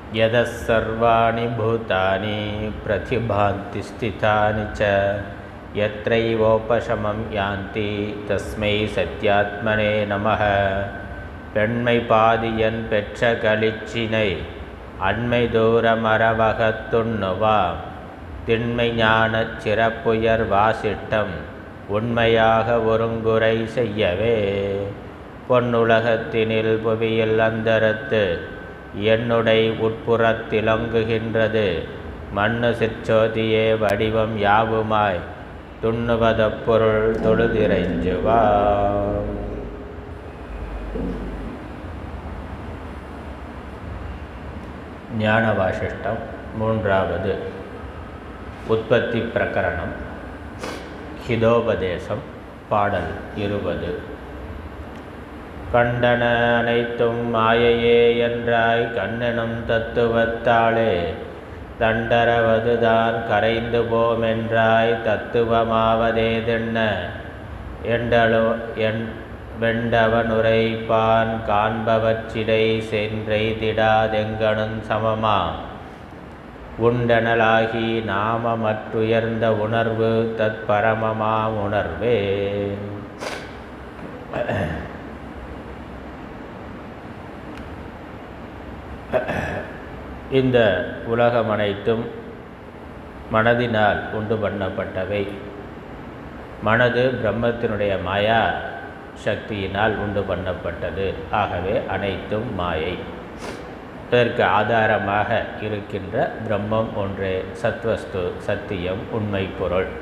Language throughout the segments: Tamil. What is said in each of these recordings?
यतः सर्वाणि भूतानि प्रतिभान्ति स्थितानि च यत्रैवोपशमं यान्ति तस्मै சத்யாத்மனே நமः பெண்மை பாதியன் பெற்ற களிச்சினை அண்மை தூரமரவகத்துண்ணுவா திண்மை ஞானச் சிறப்புயர் வாசிட்டம் உண்மையாக ஒருங்குறை செய்யவே பொன்னுலகத்தினில் புவியில் அந்தரத்து என்னுடை உட்புறத்திலங்குகின்றது மண்ணு சிற்றோதியே வடிவம் யாவுமாய் துண்ணுவத பொருள் தொழுதிரைஞ்சுவா ஞான வாசிஷ்டம் மூன்றாவது உற்பத்தி பிரகரணம் ஹிதோபதேசம் பாடல் இருபது கண்டன அனைத்தும் மாயையே என்றாய் கண்ணனும் தத்துவத்தாளே தண்டரவதுதான் கரைந்து போமென்றாய் தத்துவமாவதேதென்ன என்றளோ என் வெண்டவனுரைப்பான் காண்பவற்றிடை சென்றெய்திடாதெங்கனும் சமமா உண்டனலாகி நாமமற்றுயர்ந்த உணர்வு தற்பரமமாம் உணர்வே இந்த உலகம் அனைத்தும் மனதினால் உண்டு பண்ணப்பட்டவை மனது பிரம்மத்தினுடைய மாயா சக்தியினால் உண்டு பண்ணப்பட்டது ஆகவே அனைத்தும் மாயை இதற்கு ஆதாரமாக இருக்கின்ற பிரம்மம் ஒன்றே சத்வஸ்து சத்தியம் உண்மை பொருள்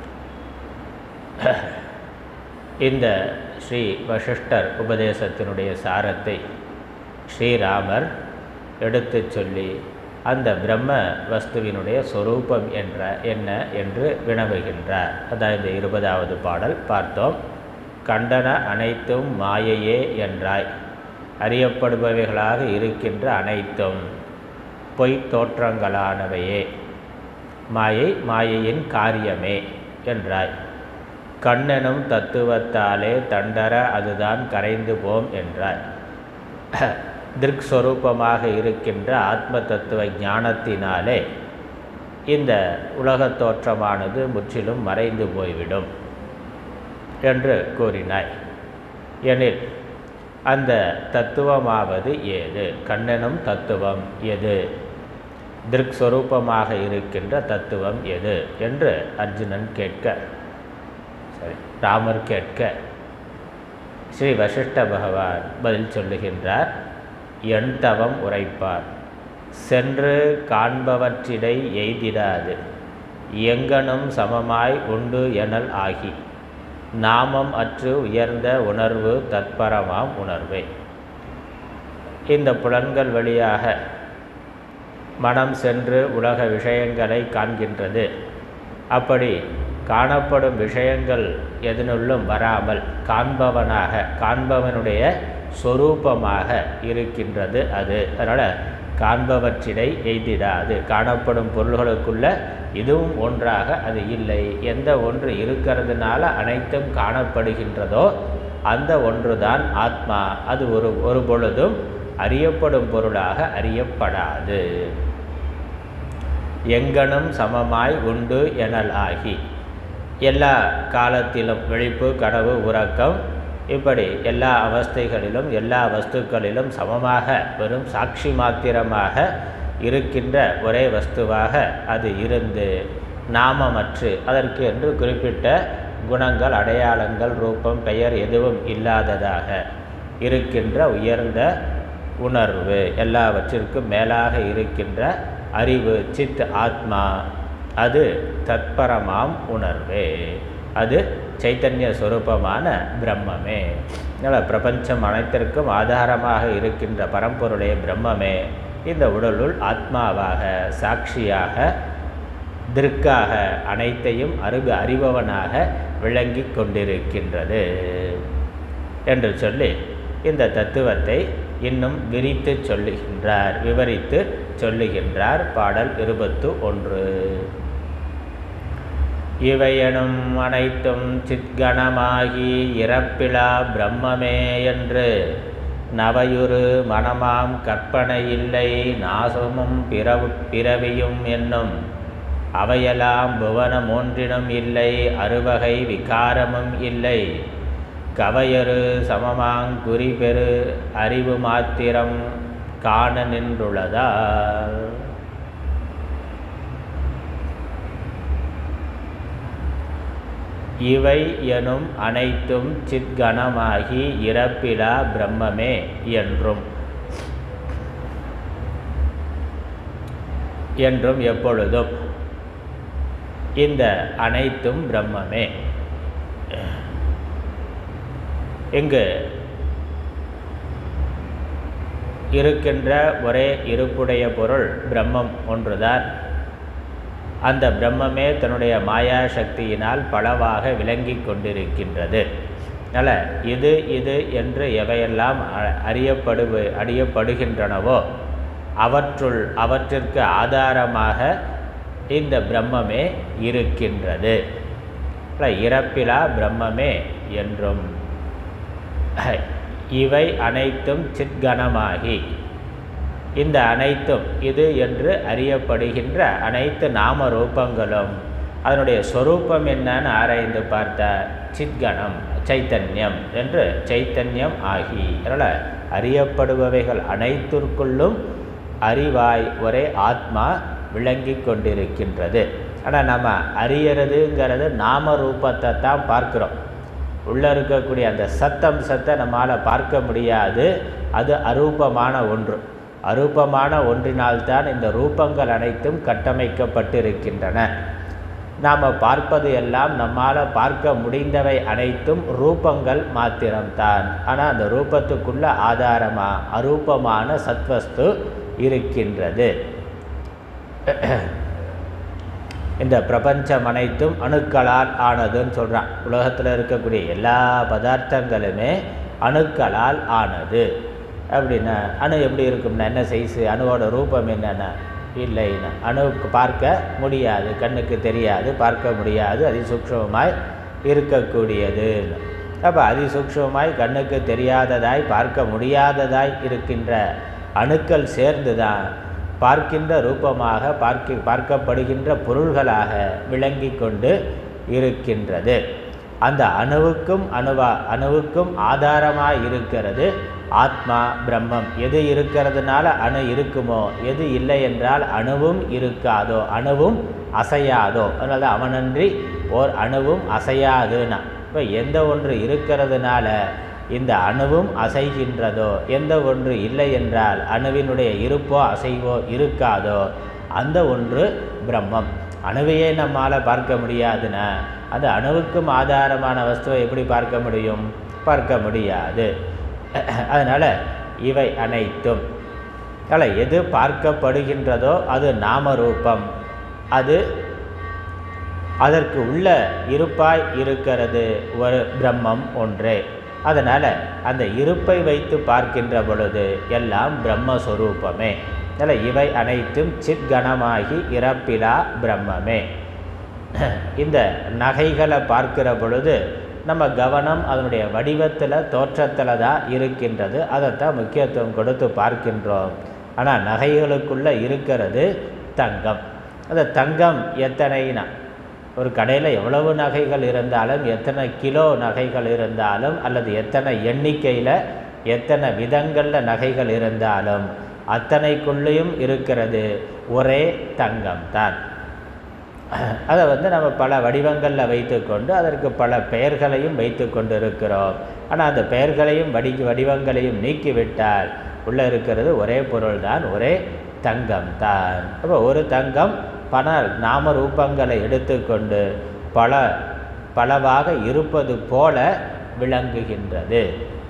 இந்த ஸ்ரீ வசிஷ்டர் உபதேசத்தினுடைய சாரத்தை ஸ்ரீராமர் எடுத்து சொல்லி அந்த பிரம்ம வஸ்துவினுடைய சொரூபம் என்ற என்ன என்று வினவுகின்றார் அதான் இந்த இருபதாவது பாடல் பார்த்தோம் கண்டன அனைத்தும் மாயையே என்றாய் அறியப்படுபவைகளாக இருக்கின்ற அனைத்தும் பொய்த் தோற்றங்களானவையே மாயை மாயையின் காரியமே என்றாய் கண்ணெனும் தத்துவத்தாலே தண்டர அதுதான் கரைந்து போம் என்றாய் திருக்ஸ்வரூபமாக இருக்கின்ற ஆத்ம தத்துவ ஞானத்தினாலே இந்த உலகத் தோற்றமானது முற்றிலும் மறைந்து போய்விடும் என்று கூறினாய் எனில் அந்த தத்துவமாவது ஏது கண்ணனும் தத்துவம் எது திருக்ஸ்வரூபமாக இருக்கின்ற தத்துவம் எது என்று அர்ஜுனன் கேட்க சரி ராமர் கேட்க ஸ்ரீ வசிஷ்ட பகவான் பதில் சொல்லுகின்றார் என் தவம் உரைப்பார் சென்று காண்பவற்றிடை எய்திடாது எங்கனும் சமமாய் உண்டு எனல் ஆகி நாமம் அற்று உயர்ந்த உணர்வு தத்பரமாம் உணர்வே இந்த புலன்கள் வழியாக மனம் சென்று உலக விஷயங்களை காண்கின்றது அப்படி காணப்படும் விஷயங்கள் எதனுள்ளும் வராமல் காண்பவனாக காண்பவனுடைய சொரூபமாக இருக்கின்றது அது அதனால் காண்பவற்றிடை எய்திடாது காணப்படும் பொருள்களுக்குள்ள இதுவும் ஒன்றாக அது இல்லை எந்த ஒன்று இருக்கிறதுனால அனைத்தும் காணப்படுகின்றதோ அந்த ஒன்றுதான் ஆத்மா அது ஒரு ஒரு பொழுதும் அறியப்படும் பொருளாக அறியப்படாது எங்கனும் சமமாய் உண்டு எனல் ஆகி எல்லா காலத்திலும் விழிப்பு கனவு உறக்கம் இப்படி எல்லா அவஸ்தைகளிலும் எல்லா வஸ்துக்களிலும் சமமாக வெறும் சாட்சி மாத்திரமாக இருக்கின்ற ஒரே வஸ்துவாக அது இருந்து நாமமற்று அதற்கு என்று குறிப்பிட்ட குணங்கள் அடையாளங்கள் ரூபம் பெயர் எதுவும் இல்லாததாக இருக்கின்ற உயர்ந்த உணர்வு எல்லாவற்றிற்கும் மேலாக இருக்கின்ற அறிவு சித் ஆத்மா அது தத்பரமாம் உணர்வே அது சைத்தன்ய சுரூபமான பிரம்மமே அதனால் பிரபஞ்சம் அனைத்திற்கும் ஆதாரமாக இருக்கின்ற பரம்பொருளே பிரம்மமே இந்த உடலுள் ஆத்மாவாக சாட்சியாக திருக்காக அனைத்தையும் அறிவு அறிபவனாக விளங்கி கொண்டிருக்கின்றது என்று சொல்லி இந்த தத்துவத்தை இன்னும் விரித்து சொல்லுகின்றார் விவரித்து சொல்லுகின்றார் பாடல் இருபத்து ஒன்று இவையெனும் அனைத்தும் சித்கணமாகி இறப்பிலா பிரம்மமே என்று நவையுறு மனமாம் கற்பனை இல்லை நாசமும் பிறவு பிறவியும் என்னும் அவையெல்லாம் புவனம் ஒன்றினும் இல்லை அறுவகை விகாரமும் இல்லை கவையரு சமமாங் குறிபெரு அறிவு மாத்திரம் காண நின்றுள்ளதால் இவை எனும் அனைத்தும் சித்கணமாகி இறப்பிலா பிரம்மமே என்றும் என்றும் எப்பொழுதும் இந்த அனைத்தும் பிரம்மமே இங்கு இருக்கின்ற ஒரே இருப்புடைய பொருள் பிரம்மம் ஒன்றுதான் அந்த பிரம்மமே தன்னுடைய மாயா சக்தியினால் பலவாக விளங்கி கொண்டிருக்கின்றது அதனால் இது இது என்று எவையெல்லாம் அறியப்படுவ அறியப்படுகின்றனவோ அவற்றுள் அவற்றிற்கு ஆதாரமாக இந்த பிரம்மமே இருக்கின்றது இறப்பிலா பிரம்மமே என்றும் இவை அனைத்தும் சித்கணமாகி இந்த அனைத்தும் இது என்று அறியப்படுகின்ற அனைத்து நாம ரூபங்களும் அதனுடைய சொரூபம் என்னன்னு ஆராய்ந்து பார்த்த சித்கணம் சைத்தன்யம் என்று சைத்தன்யம் ஆகி அதனால் அறியப்படுபவைகள் அனைத்திற்குள்ளும் அறிவாய் ஒரே ஆத்மா விளங்கி கொண்டிருக்கின்றது ஆனால் நம்ம அறியறதுங்கிறது நாம ரூபத்தை தான் பார்க்குறோம் உள்ளே இருக்கக்கூடிய அந்த சத்தம்சத்தை நம்மால் பார்க்க முடியாது அது அரூபமான ஒன்று அரூபமான ஒன்றினால்தான் இந்த ரூபங்கள் அனைத்தும் கட்டமைக்கப்பட்டிருக்கின்றன நாம் பார்ப்பது எல்லாம் நம்மால் பார்க்க முடிந்தவை அனைத்தும் ரூபங்கள் மாத்திரம்தான் ஆனால் அந்த ரூபத்துக்குள்ள ஆதாரமாக அரூபமான சத்வஸ்து இருக்கின்றது இந்த பிரபஞ்சம் அனைத்தும் அணுக்களால் ஆனதுன்னு சொல்கிறான் உலகத்தில் இருக்கக்கூடிய எல்லா பதார்த்தங்களுமே அணுக்களால் ஆனது அப்படின்னா அணு எப்படி இருக்கும்னா என்ன சைஸு அணுவோட ரூபம் என்னென்ன இல்லைன்னா அணுவுக்கு பார்க்க முடியாது கண்ணுக்கு தெரியாது பார்க்க முடியாது அதிசூக்ஷமாய் இருக்கக்கூடியது அப்போ அதிசூக்ஷமாய் கண்ணுக்கு தெரியாததாய் பார்க்க முடியாததாய் இருக்கின்ற அணுக்கள் சேர்ந்து தான் பார்க்கின்ற ரூபமாக பார்க்க பார்க்கப்படுகின்ற பொருள்களாக விளங்கி கொண்டு இருக்கின்றது அந்த அணுவுக்கும் அணுவா அணுவுக்கும் ஆதாரமாக இருக்கிறது ஆத்மா பிரம்மம் எது இருக்கிறதுனால அணு இருக்குமோ எது இல்லை என்றால் அணுவும் இருக்காதோ அணுவும் அசையாதோ அதனால அவனன்றி ஓர் அணுவும் அசையாதுன்னா இப்போ எந்த ஒன்று இருக்கிறதுனால இந்த அணுவும் அசைகின்றதோ எந்த ஒன்று இல்லை என்றால் அணுவினுடைய இருப்போ அசைவோ இருக்காதோ அந்த ஒன்று பிரம்மம் அணுவையே நம்மால் பார்க்க முடியாதுன்னா அந்த அணுவுக்கும் ஆதாரமான வஸ்துவை எப்படி பார்க்க முடியும் பார்க்க முடியாது அதனால் இவை அனைத்தும் அதனால் எது பார்க்கப்படுகின்றதோ அது நாமரூபம் அது அதற்கு உள்ள இருப்பாய் இருக்கிறது ஒரு பிரம்மம் ஒன்றே அதனால் அந்த இருப்பை வைத்து பார்க்கின்ற பொழுது எல்லாம் பிரம்மஸ்வரூபமே அதில் இவை அனைத்தும் சித்கணமாகி இறப்பிலா பிரம்மமே இந்த நகைகளை பார்க்கிற பொழுது நம்ம கவனம் அதனுடைய வடிவத்தில் தோற்றத்தில் தான் இருக்கின்றது அதைத்தான் முக்கியத்துவம் கொடுத்து பார்க்கின்றோம் ஆனால் நகைகளுக்குள்ளே இருக்கிறது தங்கம் அந்த தங்கம் எத்தனைனா ஒரு கடையில் எவ்வளவு நகைகள் இருந்தாலும் எத்தனை கிலோ நகைகள் இருந்தாலும் அல்லது எத்தனை எண்ணிக்கையில் எத்தனை விதங்களில் நகைகள் இருந்தாலும் அத்தனைக்குள்ளேயும் இருக்கிறது ஒரே தங்கம் தான் அதை வந்து நம்ம பல வடிவங்களில் வைத்துக்கொண்டு அதற்கு பல பெயர்களையும் வைத்து கொண்டு இருக்கிறோம் ஆனால் அந்த பெயர்களையும் வடி வடிவங்களையும் நீக்கிவிட்டால் உள்ளே இருக்கிறது ஒரே பொருள் தான் ஒரே தங்கம் தான் அப்போ ஒரு தங்கம் பல நாம ரூபங்களை எடுத்துக்கொண்டு பல பலவாக இருப்பது போல விளங்குகின்றது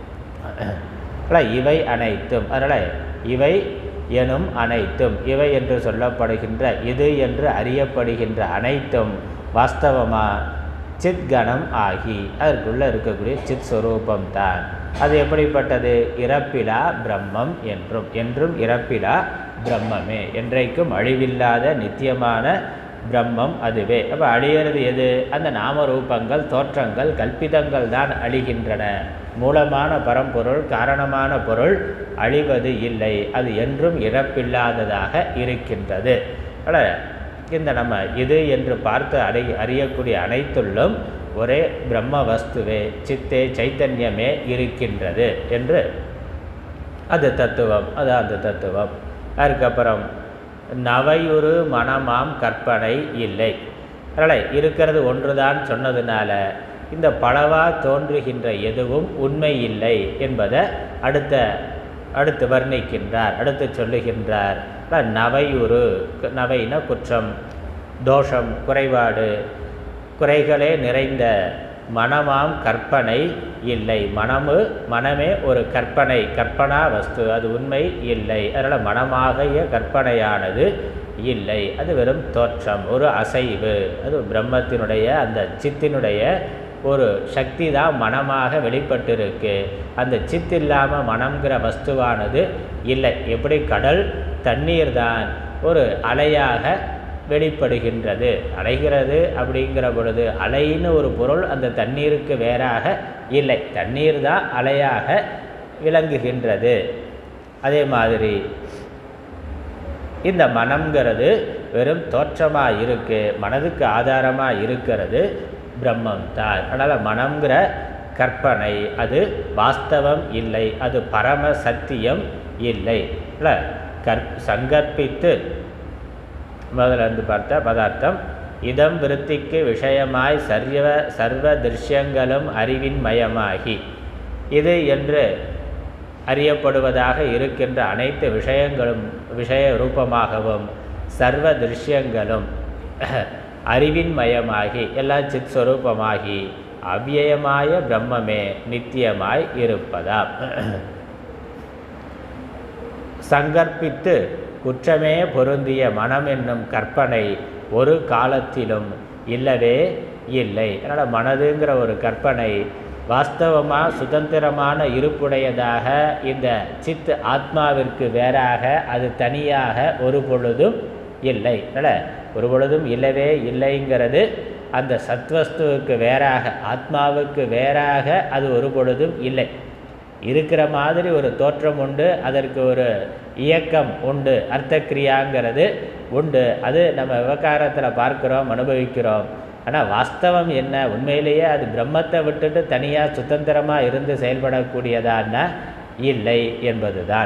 இவை அனைத்தும் அதனால் இவை எனும் அனைத்தும் இவை என்று சொல்லப்படுகின்ற இது என்று அறியப்படுகின்ற அனைத்தும் வாஸ்தவமாக சித்கணம் ஆகி அதற்குள்ளே இருக்கக்கூடிய சித் ஸ்வரூபம் தான் அது எப்படிப்பட்டது இறப்பிலா பிரம்மம் என்றும் என்றும் இறப்பிலா பிரம்மமே என்றைக்கும் அழிவில்லாத நித்தியமான பிரம்மம் அதுவே அப்போ அழியிறது எது அந்த நாம ரூபங்கள் தோற்றங்கள் கல்பிதங்கள் தான் அழிகின்றன மூலமான பரம்பொருள் காரணமான பொருள் அழிவது இல்லை அது என்றும் இறப்பில்லாததாக இருக்கின்றது அதனால் இந்த நம்ம இது என்று பார்த்து அறி அறியக்கூடிய அனைத்துள்ளும் ஒரே பிரம்ம வஸ்துவே சித்தே சைத்தன்யமே இருக்கின்றது என்று அது தத்துவம் அது அந்த தத்துவம் அதுக்கப்புறம் நவையுறு மனமாம் கற்பனை இல்லை அதனால் இருக்கிறது ஒன்றுதான் சொன்னதுனால இந்த பலவா தோன்றுகின்ற எதுவும் உண்மை இல்லை என்பதை அடுத்த அடுத்து வர்ணிக்கின்றார் அடுத்து சொல்லுகின்றார் நவையுறு நவைன குற்றம் தோஷம் குறைபாடு குறைகளே நிறைந்த மனமாம் கற்பனை இல்லை மனமு மனமே ஒரு கற்பனை கற்பனா வஸ்து அது உண்மை இல்லை அதனால் மனமாகிய கற்பனையானது இல்லை அது வெறும் தோற்றம் ஒரு அசைவு அது பிரம்மத்தினுடைய அந்த சித்தினுடைய ஒரு சக்தி தான் மனமாக வெளிப்பட்டிருக்கு அந்த சித் இல்லாமல் மனம்ங்கிற வஸ்துவானது இல்லை எப்படி கடல் தண்ணீர் தான் ஒரு அலையாக வெளிப்படுகின்றது அலைகிறது அப்படிங்கிற பொழுது அலைன்னு ஒரு பொருள் அந்த தண்ணீருக்கு வேறாக இல்லை தண்ணீர் தான் அலையாக விளங்குகின்றது அதே மாதிரி இந்த மனம்ங்கிறது வெறும் தோற்றமாக இருக்கு மனதுக்கு ஆதாரமாக இருக்கிறது பிரம்மம் தான் அதனால் மனம்ங்கிற கற்பனை அது வாஸ்தவம் இல்லை அது பரம சத்தியம் இல்லை இல்லை கற் சங்கற்பித்து முதல்ல இருந்து பார்த்த பதார்த்தம் இதம் விருத்திக்கு விஷயமாய் சர்வ சர்வ திருஷ்யங்களும் அறிவின் மயமாகி இது என்று அறியப்படுவதாக இருக்கின்ற அனைத்து விஷயங்களும் விஷய ரூபமாகவும் சர்வ திருஷ்யங்களும் அறிவின் மயமாகி எல்லாம் சித் சொரூபமாகி அவ்யயமாய பிரம்மமே நித்தியமாய் இருப்பதாம் சங்கற்பித்து குற்றமே பொருந்திய மனம் என்னும் கற்பனை ஒரு காலத்திலும் இல்லவே இல்லை அதனால் மனதுங்கிற ஒரு கற்பனை வாஸ்தவமாக சுதந்திரமான இருப்புடையதாக இந்த சித் ஆத்மாவிற்கு வேறாக அது தனியாக ஒரு பொழுதும் இல்லை அதனால் ஒரு பொழுதும் இல்லவே இல்லைங்கிறது அந்த சத்வஸ்துவுக்கு வேறாக ஆத்மாவுக்கு வேறாக அது ஒரு பொழுதும் இல்லை இருக்கிற மாதிரி ஒரு தோற்றம் உண்டு அதற்கு ஒரு இயக்கம் உண்டு அர்த்தக்கிரியாங்கிறது உண்டு அது நம்ம விவகாரத்தில் பார்க்குறோம் அனுபவிக்கிறோம் ஆனால் வாஸ்தவம் என்ன உண்மையிலேயே அது பிரம்மத்தை விட்டுட்டு தனியாக சுதந்திரமாக இருந்து செயல்படக்கூடியதான்னா இல்லை என்பது தான்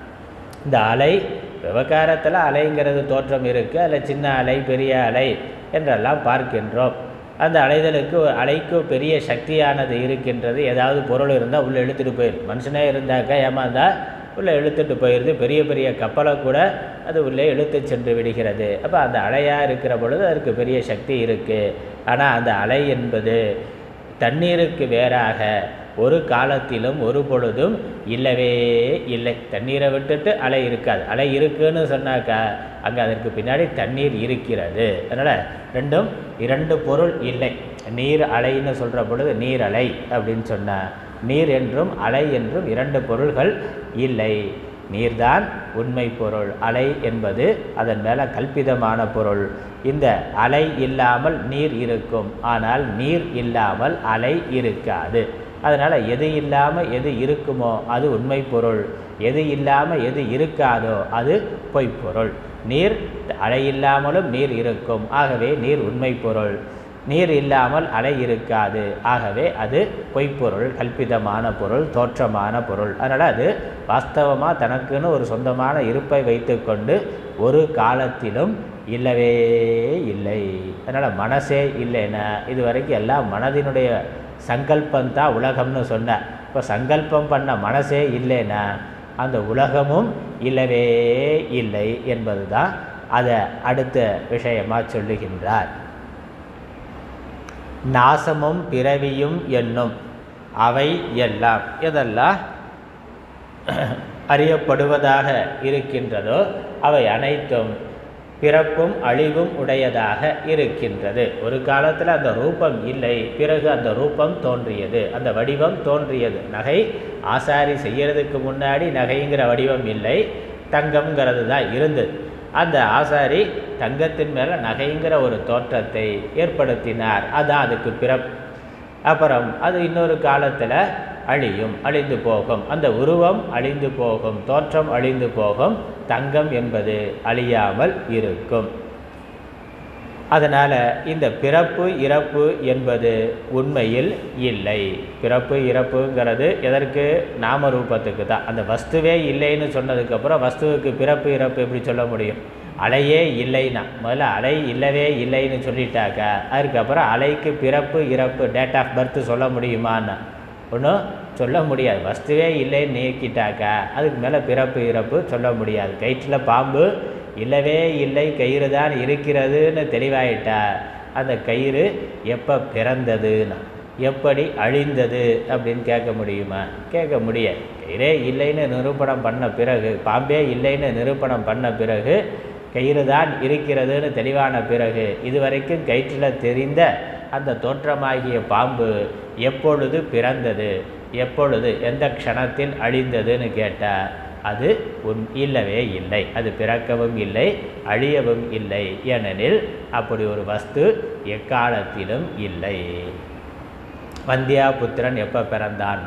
இந்த அலை விவகாரத்தில் அலைங்கிறது தோற்றம் இருக்குது அதில் சின்ன அலை பெரிய அலை என்றெல்லாம் பார்க்கின்றோம் அந்த அலைதலுக்கு ஒரு அலைக்கு பெரிய சக்தியானது இருக்கின்றது ஏதாவது பொருள் இருந்தால் உள்ளே இழுத்துட்டு போயிடும் மனுஷனே இருந்தாக்கா ஏமாந்தா உள்ளே இழுத்துட்டு போயிடுது பெரிய பெரிய கப்பலை கூட அது உள்ளே இழுத்து சென்று விடுகிறது அப்போ அந்த அலையாக இருக்கிற பொழுது அதற்கு பெரிய சக்தி இருக்குது ஆனால் அந்த அலை என்பது தண்ணீருக்கு வேறாக ஒரு காலத்திலும் ஒரு பொழுதும் இல்லவே இல்லை தண்ணீரை விட்டுட்டு அலை இருக்காது அலை இருக்குன்னு சொன்னாக்கா அங்கே அதற்கு பின்னாடி தண்ணீர் இருக்கிறது அதனால் ரெண்டும் இரண்டு பொருள் இல்லை நீர் அலைன்னு சொல்கிற பொழுது நீர் அலை அப்படின்னு சொன்னால் நீர் என்றும் அலை என்றும் இரண்டு பொருள்கள் இல்லை நீர்தான் உண்மை பொருள் அலை என்பது அதன் மேலே கல்பிதமான பொருள் இந்த அலை இல்லாமல் நீர் இருக்கும் ஆனால் நீர் இல்லாமல் அலை இருக்காது அதனால் எது இல்லாமல் எது இருக்குமோ அது உண்மை பொருள் எது இல்லாமல் எது இருக்காதோ அது பொய்ப்பொருள் நீர் அலை இல்லாமலும் நீர் இருக்கும் ஆகவே நீர் உண்மை பொருள் நீர் இல்லாமல் அலை இருக்காது ஆகவே அது பொய்ப்பொருள் கல்பிதமான பொருள் தோற்றமான பொருள் அதனால் அது வாஸ்தவமாக தனக்குன்னு ஒரு சொந்தமான இருப்பை வைத்துக்கொண்டு ஒரு காலத்திலும் இல்லவே இல்லை அதனால் மனசே இல்லைன்னா இது வரைக்கும் எல்லாம் மனதினுடைய சங்கல்பந்தான் உலகம்னு சொன்னேன் இப்போ சங்கல்பம் பண்ண மனசே இல்லைன்னா அந்த உலகமும் இல்லவே இல்லை என்பது தான் அதை அடுத்த விஷயமாக சொல்லுகின்றார் நாசமும் பிறவியும் என்னும் அவை எல்லாம் எதெல்லாம் அறியப்படுவதாக இருக்கின்றதோ அவை அனைத்தும் பிறப்பும் அழிவும் உடையதாக இருக்கின்றது ஒரு காலத்தில் அந்த ரூபம் இல்லை பிறகு அந்த ரூபம் தோன்றியது அந்த வடிவம் தோன்றியது நகை ஆசாரி செய்யறதுக்கு முன்னாடி நகைங்கிற வடிவம் இல்லை தங்கம்ங்கிறது தான் இருந்தது அந்த ஆசாரி தங்கத்தின் மேலே நகைங்கிற ஒரு தோற்றத்தை ஏற்படுத்தினார் அதான் அதுக்கு பிறப்பு அப்புறம் அது இன்னொரு காலத்தில் அழியும் அழிந்து போகும் அந்த உருவம் அழிந்து போகும் தோற்றம் அழிந்து போகும் தங்கம் என்பது அழியாமல் இருக்கும் அதனால் இந்த பிறப்பு இறப்பு என்பது உண்மையில் இல்லை பிறப்பு இறப்புங்கிறது எதற்கு நாம ரூபத்துக்கு தான் அந்த வஸ்துவே இல்லைன்னு சொன்னதுக்கப்புறம் வஸ்துவுக்கு பிறப்பு இறப்பு எப்படி சொல்ல முடியும் அலையே இல்லைன்னா முதல்ல அலை இல்லவே இல்லைன்னு சொல்லிட்டாக்கா அதுக்கப்புறம் அலைக்கு பிறப்பு இறப்பு டேட் ஆஃப் பர்த் சொல்ல முடியுமான்னு ஒன்றும் சொல்ல முடியாது வஸ்துவே இல்லைன்னு நீக்கிட்டாக்கா அதுக்கு மேலே பிறப்பு இறப்பு சொல்ல முடியாது கயிற்றில் பாம்பு இல்லவே இல்லை கயிறு தான் இருக்கிறதுன்னு தெளிவாயிட்டா அந்த கயிறு எப்போ பிறந்ததுன்னா எப்படி அழிந்தது அப்படின்னு கேட்க முடியுமா கேட்க முடியாது கயிறே இல்லைன்னு நிரூபணம் பண்ண பிறகு பாம்பே இல்லைன்னு நிரூபணம் பண்ண பிறகு கயிறு தான் இருக்கிறதுன்னு தெளிவான பிறகு இதுவரைக்கும் கயிற்றில் தெரிந்த அந்த தோற்றமாகிய பாம்பு எப்பொழுது பிறந்தது எப்பொழுது எந்த க்ஷணத்தில் அழிந்ததுன்னு கேட்டால் அது உன் இல்லவே இல்லை அது பிறக்கவும் இல்லை அழியவும் இல்லை ஏனெனில் அப்படி ஒரு வஸ்து எக்காலத்திலும் இல்லை வந்தியா புத்திரன் எப்போ பிறந்தான்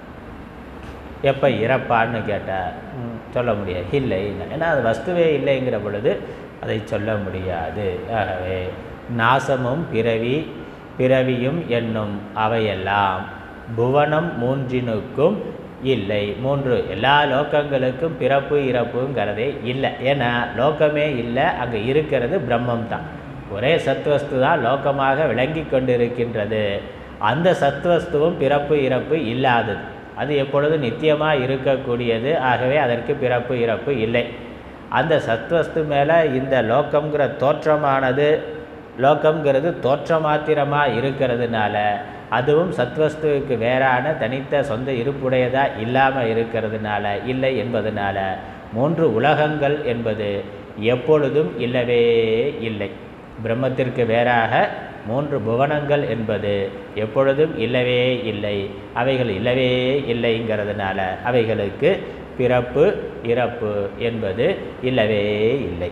எப்போ இறப்பான்னு கேட்டால் சொல்ல முடியாது இல்லை ஏன்னா அது வஸ்துவே இல்லைங்கிற பொழுது அதை சொல்ல முடியாது ஆகவே நாசமும் பிறவி பிறவியும் என்னும் அவையெல்லாம் புவனம் மூன்றினுக்கும் இல்லை மூன்று எல்லா லோக்கங்களுக்கும் பிறப்பு இறப்புங்கிறதே இல்லை ஏன்னா லோக்கமே இல்லை அங்கே இருக்கிறது பிரம்மம் தான் ஒரே சத்வஸ்து தான் லோக்கமாக விளங்கி கொண்டிருக்கின்றது அந்த சத்வஸ்துவும் பிறப்பு இறப்பு இல்லாதது அது எப்பொழுது நித்தியமாக இருக்கக்கூடியது ஆகவே அதற்கு பிறப்பு இறப்பு இல்லை அந்த சத்வஸ்து மேலே இந்த லோக்கம்ங்கிற தோற்றமானது லோக்கம்ங்கிறது தோற்ற மாத்திரமாக இருக்கிறதுனால அதுவும் சத்வஸ்துவுக்கு வேறான தனித்த சொந்த இருப்புடையதாக இல்லாமல் இருக்கிறதுனால இல்லை என்பதனால மூன்று உலகங்கள் என்பது எப்பொழுதும் இல்லவே இல்லை பிரம்மத்திற்கு வேறாக மூன்று புவனங்கள் என்பது எப்பொழுதும் இல்லவே இல்லை அவைகள் இல்லவே இல்லைங்கிறதுனால அவைகளுக்கு பிறப்பு இறப்பு என்பது இல்லவே இல்லை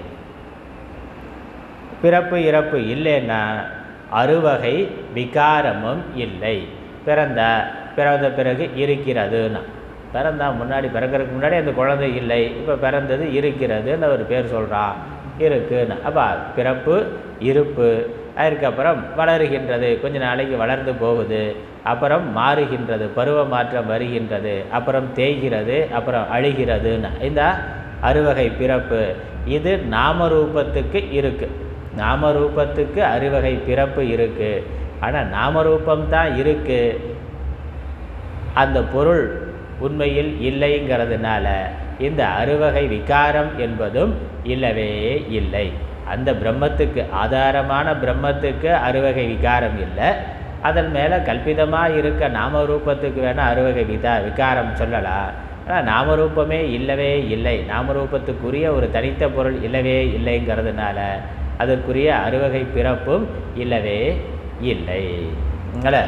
பிறப்பு இறப்பு இல்லைன்னா அறுவகை விகாரமும் இல்லை பிறந்த பிறந்த பிறகு இருக்கிறதுன்னா பிறந்தா முன்னாடி பிறக்கிறதுக்கு முன்னாடி அந்த குழந்தை இல்லை இப்போ பிறந்தது இருக்கிறதுன்னு ஒரு பேர் சொல்கிறான் இருக்குன்னு அப்போ பிறப்பு இருப்பு அதுக்கப்புறம் வளருகின்றது கொஞ்ச நாளைக்கு வளர்ந்து போகுது அப்புறம் மாறுகின்றது பருவ மாற்றம் வருகின்றது அப்புறம் தேய்கிறது அப்புறம் அழிகிறதுன்னு இந்த அறுவகை பிறப்பு இது நாமரூபத்துக்கு இருக்குது நாமரூபத்துக்கு அறுவகை பிறப்பு இருக்குது ஆனால் நாமரூபம்தான் இருக்குது அந்த பொருள் உண்மையில் இல்லைங்கிறதுனால இந்த அறுவகை விகாரம் என்பதும் இல்லவே இல்லை அந்த பிரம்மத்துக்கு ஆதாரமான பிரம்மத்துக்கு அறுவகை விகாரம் இல்லை அதன் மேலே கல்பிதமாக இருக்க நாமரூபத்துக்கு வேணால் அறுவகை விதா விகாரம் சொல்லலாம் ஆனால் நாமரூபமே இல்லவே இல்லை நாமரூபத்துக்குரிய ஒரு தனித்த பொருள் இல்லவே இல்லைங்கிறதுனால அதற்குரிய அறுவகை பிறப்பும் இல்லவே இல்லை அதனால்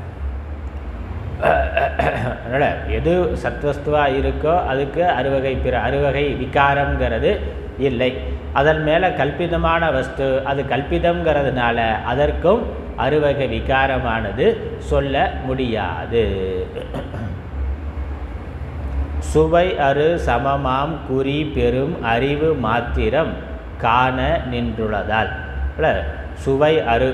அதனால் எது சத்வஸ்துவாக இருக்கோ அதுக்கு அறுவகை பிற அறுவகை விகாரங்கிறது இல்லை அதன் மேலே கல்பிதமான வஸ்து அது கல்பிதங்கிறதுனால அதற்கும் அறுவகை விகாரமானது சொல்ல முடியாது சுவை அரு சமமாம் குறி பெரும் அறிவு மாத்திரம் காண நின்றுள்ளதால் இல்லை சுவை அரு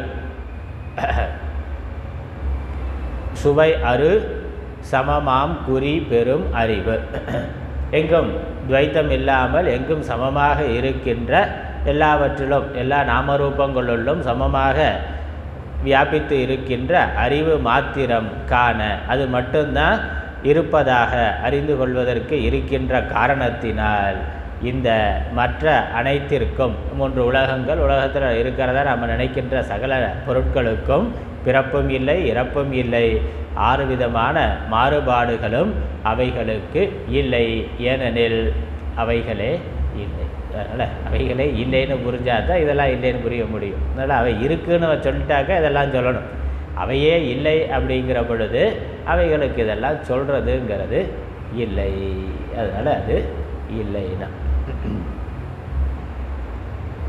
சுவை அரு சமமாம் குறி பெரும் அறிவு எங்கும் துவைத்தம் இல்லாமல் எங்கும் சமமாக இருக்கின்ற எல்லாவற்றிலும் எல்லா நாமரூபங்களுள்ளும் சமமாக வியாபித்து இருக்கின்ற அறிவு மாத்திரம் காண அது மட்டும்தான் இருப்பதாக அறிந்து கொள்வதற்கு இருக்கின்ற காரணத்தினால் இந்த மற்ற அனைத்திற்கும் மூன்று உலகங்கள் உலகத்தில் இருக்கிறதா நம்ம நினைக்கின்ற சகல பொருட்களுக்கும் பிறப்பும் இல்லை இறப்பும் இல்லை ஆறு விதமான மாறுபாடுகளும் அவைகளுக்கு இல்லை ஏனெனில் அவைகளே இல்லை அதனால் அவைகளே இல்லைன்னு புரிஞ்சால் தான் இதெல்லாம் இல்லைன்னு புரிய முடியும் அதனால் அவை இருக்குன்னு சொல்லிட்டாக்க இதெல்லாம் சொல்லணும் அவையே இல்லை அப்படிங்கிற பொழுது அவைகளுக்கு இதெல்லாம் சொல்கிறதுங்கிறது இல்லை அதனால் அது இல்லைன்னா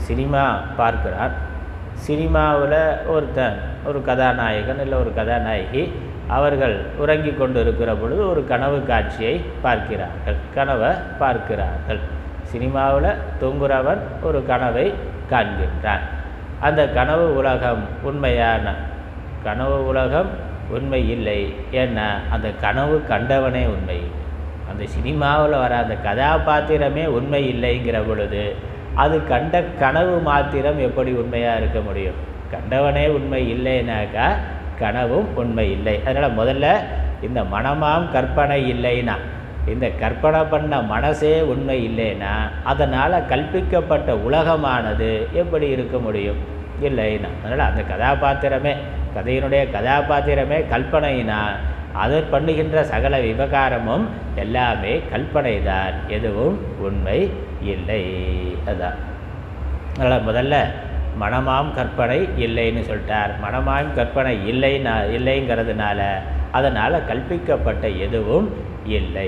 சினிமா பார்க்கிறான் சினிமாவில் ஒருத்தன் ஒரு கதாநாயகன் இல்லை ஒரு கதாநாயகி அவர்கள் உறங்கி கொண்டு இருக்கிற பொழுது ஒரு கனவு காட்சியை பார்க்கிறார்கள் கனவை பார்க்கிறார்கள் சினிமாவில் தூங்குறவன் ஒரு கனவை காண்கின்றான் அந்த கனவு உலகம் உண்மையான கனவு உலகம் உண்மை இல்லை ஏன்னா அந்த கனவு கண்டவனே உண்மை அந்த சினிமாவில் வர அந்த கதாபாத்திரமே உண்மை இல்லைங்கிற பொழுது அது கண்ட கனவு மாத்திரம் எப்படி உண்மையாக இருக்க முடியும் கண்டவனே உண்மை இல்லைனாக்கா கனவும் உண்மை இல்லை அதனால் முதல்ல இந்த மனமாம் கற்பனை இல்லைன்னா இந்த கற்பனை பண்ண மனசே உண்மை இல்லைன்னா அதனால் கல்பிக்கப்பட்ட உலகமானது எப்படி இருக்க முடியும் இல்லைன்னா அதனால் அந்த கதாபாத்திரமே கதையினுடைய கதாபாத்திரமே கல்பனைனா அது பண்ணுகின்ற சகல விவகாரமும் எல்லாமே கல்பனை தான் எதுவும் உண்மை இல்லை அதான் அதனால் முதல்ல மனமாம் கற்பனை இல்லைன்னு சொல்லிட்டார் மனமாம் கற்பனை இல்லைன்னா இல்லைங்கிறதுனால அதனால் கல்பிக்கப்பட்ட எதுவும் இல்லை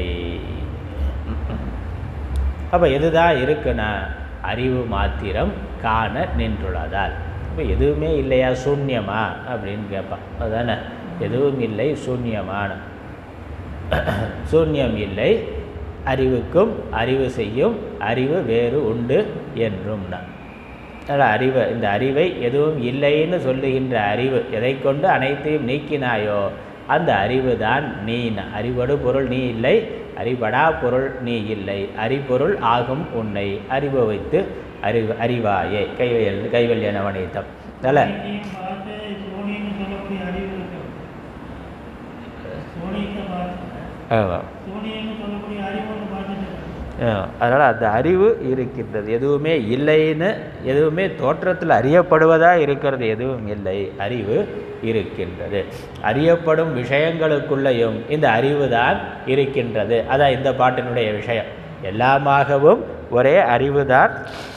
அப்போ எதுதான் இருக்குன்னா அறிவு மாத்திரம் காண நின்றுள்ளதால் இப்போ எதுவுமே இல்லையா சூன்யமா அப்படின்னு கேட்பான் அதானே எதுவும் இல்லை சூன்யமான சூன்யம் இல்லை அறிவுக்கும் அறிவு செய்யும் அறிவு வேறு உண்டு என்றும்னா அதனால் அறிவை இந்த அறிவை எதுவும் இல்லைன்னு சொல்லுகின்ற அறிவு எதை கொண்டு அனைத்தையும் நீக்கினாயோ அந்த அறிவு தான் நீ அறிவடு பொருள் நீ இல்லை அறிவடா பொருள் நீ இல்லை அறிபொருள் ஆகும் உன்னை அறிவு வைத்து அறிவு அறிவாயே கைவல் கைவல்ய நவநீதம் அதில் சோனியம் பார்த்து சோனியம்னு சொல்லக்கூடிய அறிவு இருக்கு சோனியத்தை பார்த்து ஆமாம் சோனியம்னு சொல்லக்கூடிய அறிவு ஒன்று பார்த்துட்டு இருக்கு. அதனால் அந்த அறிவு இருக்கின்றது எதுவுமே இல்லைன்னு எதுவுமே தோற்றத்தில் அறியப்படுவதாக இருக்கிறது எதுவும் இல்லை அறிவு இருக்கின்றது அறியப்படும் விஷயங்களுக்குள்ளேயும் இந்த அறிவு தான் இருக்கின்றது அதான் இந்த பாட்டினுடைய விஷயம் எல்லாமாகவும் ஒரே அறிவு தான்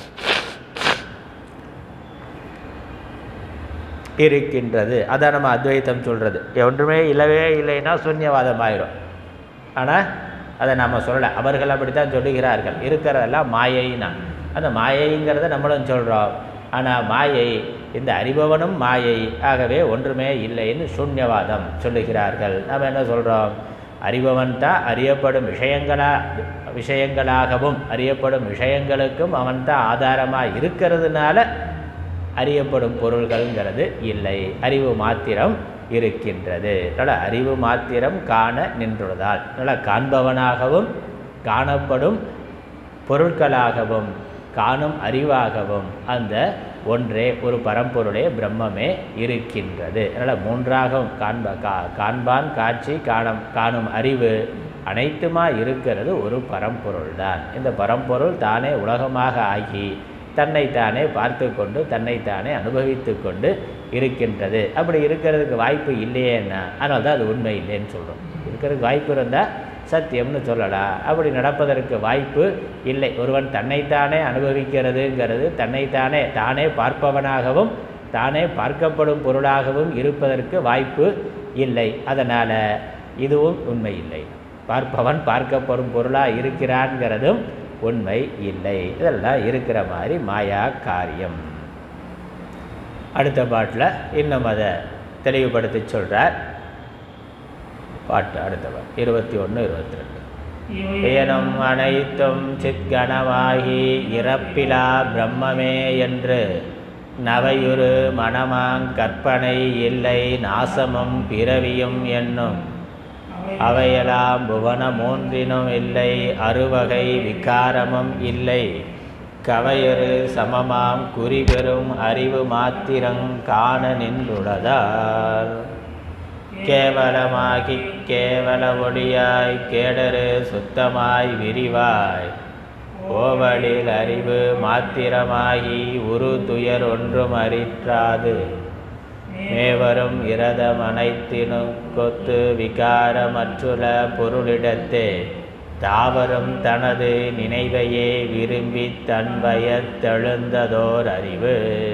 இருக்கின்றது அதான் நம்ம அத்வைத்தம் சொல்கிறது ஒன்றுமே இல்லவே இல்லைன்னா சூன்யவாதம் ஆயிரும் ஆனால் அதை நாம் சொல்லலை அவர்கள் அப்படித்தான் சொல்லுகிறார்கள் இருக்கிறதெல்லாம் மாயைன்னா அந்த மாயைங்கிறத நம்மளும் சொல்கிறோம் ஆனால் மாயை இந்த அறிபவனும் மாயை ஆகவே ஒன்றுமே இல்லைன்னு சூன்யவாதம் சொல்லுகிறார்கள் நாம் என்ன சொல்கிறோம் அறிபவன் தான் அறியப்படும் விஷயங்களா விஷயங்களாகவும் அறியப்படும் விஷயங்களுக்கும் அவன் தான் ஆதாரமாக இருக்கிறதுனால அறியப்படும் பொருள்கள்ங்கிறது இல்லை அறிவு மாத்திரம் இருக்கின்றது அதனால் அறிவு மாத்திரம் காண நின்றுள்ளதால் அதனால் காண்பவனாகவும் காணப்படும் பொருட்களாகவும் காணும் அறிவாகவும் அந்த ஒன்றே ஒரு பரம்பொருளே பிரம்மமே இருக்கின்றது அதனால் மூன்றாகவும் காண்ப கா காண்பான் காட்சி காணும் காணும் அறிவு அனைத்துமா இருக்கிறது ஒரு பரம்பொருள் தான் இந்த பரம்பொருள் தானே உலகமாக ஆகி தன்னைத்தானே பார்த்து கொண்டு தன்னைத்தானே அனுபவித்து கொண்டு இருக்கின்றது அப்படி இருக்கிறதுக்கு வாய்ப்பு இல்லையேன்னா அதனால தான் அது உண்மை இல்லைன்னு சொல்கிறோம் இருக்கிறதுக்கு வாய்ப்பு இருந்தால் சத்தியம்னு சொல்லலாம் அப்படி நடப்பதற்கு வாய்ப்பு இல்லை ஒருவன் தன்னைத்தானே அனுபவிக்கிறதுங்கிறது தன்னைத்தானே தானே பார்ப்பவனாகவும் தானே பார்க்கப்படும் பொருளாகவும் இருப்பதற்கு வாய்ப்பு இல்லை அதனால் இதுவும் உண்மை இல்லை பார்ப்பவன் பார்க்கப்படும் பொருளாக இருக்கிறான்ங்கிறதும் உண்மை இல்லை இதெல்லாம் இருக்கிற மாதிரி மாயா காரியம் அடுத்த பாட்டில் இன்னும் அதை தெளிவுபடுத்தி சொல்கிறார் பாட்டு அடுத்த பாட்டு இருபத்தி ஒன்று இருபத்தி ரெண்டு இவை ஏனும் அனைத்தும் சித்கணமாகி இறப்பிலா பிரம்மமே என்று நவையுறு மனமாங் கற்பனை இல்லை நாசமும் பிறவியும் என்னும் அவையெல்லாம் புவன மூன்றினும் இல்லை அறுவகை விகாரமும் இல்லை கவையொரு சமமாம் குறிபெறும் அறிவு மாத்திரங் காண நின்றுள்ளதால் கேவலமாகி கேவல ஒளியாய் கேடரு சுத்தமாய் விரிவாய் ஓவலில் அறிவு மாத்திரமாகி உரு துயர் ஒன்றும் அறிற்றாது மேவரும் இரதம் அனைத்தினும் கொத்து விகாரமற்றுள்ள பொருளிடத்தே தாவரும் தனது நினைவையே விரும்பி தன் வயத்தெழுந்ததோர் அறிவு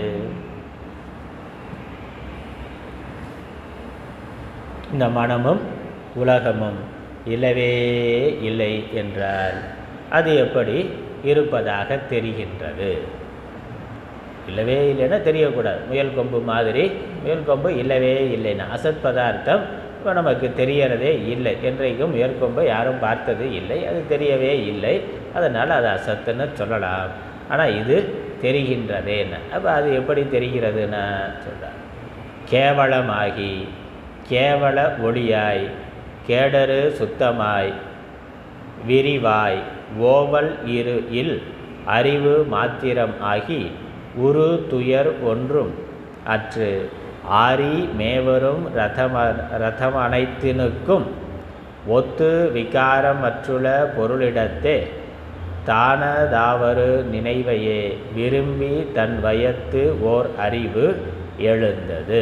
இந்த மனமும் உலகமும் இல்லவே இல்லை என்றால் அது எப்படி இருப்பதாக தெரிகின்றது இல்லவே இல்லைன்னா தெரியக்கூடாது முயல் கொம்பு மாதிரி முயல் கொம்பு இல்லவே இல்லைன்னா அசத் பதார்த்தம் இப்போ நமக்கு தெரியறதே இல்லை என்றைக்கும் முயல் கொம்பை யாரும் பார்த்தது இல்லை அது தெரியவே இல்லை அதனால் அது அசத்துன்னு சொல்லலாம் ஆனால் இது தெரிகின்றதேன்னு அப்போ அது எப்படி தெரிகிறதுன்னு சொல்கிறார் கேவலமாகி கேவல ஒளியாய் கேடரு சுத்தமாய் விரிவாய் ஓவல் இரு இல் அறிவு மாத்திரம் ஆகி உரு துயர் ஒன்றும் அற்று ஆரி மேவரும் ரதம ரதம் அனைத்தினுக்கும் ஒத்து விகாரமற்றுள்ள பொருளிடத்தே தானதாவரு நினைவையே விரும்பி தன் வயத்து ஓர் அறிவு எழுந்தது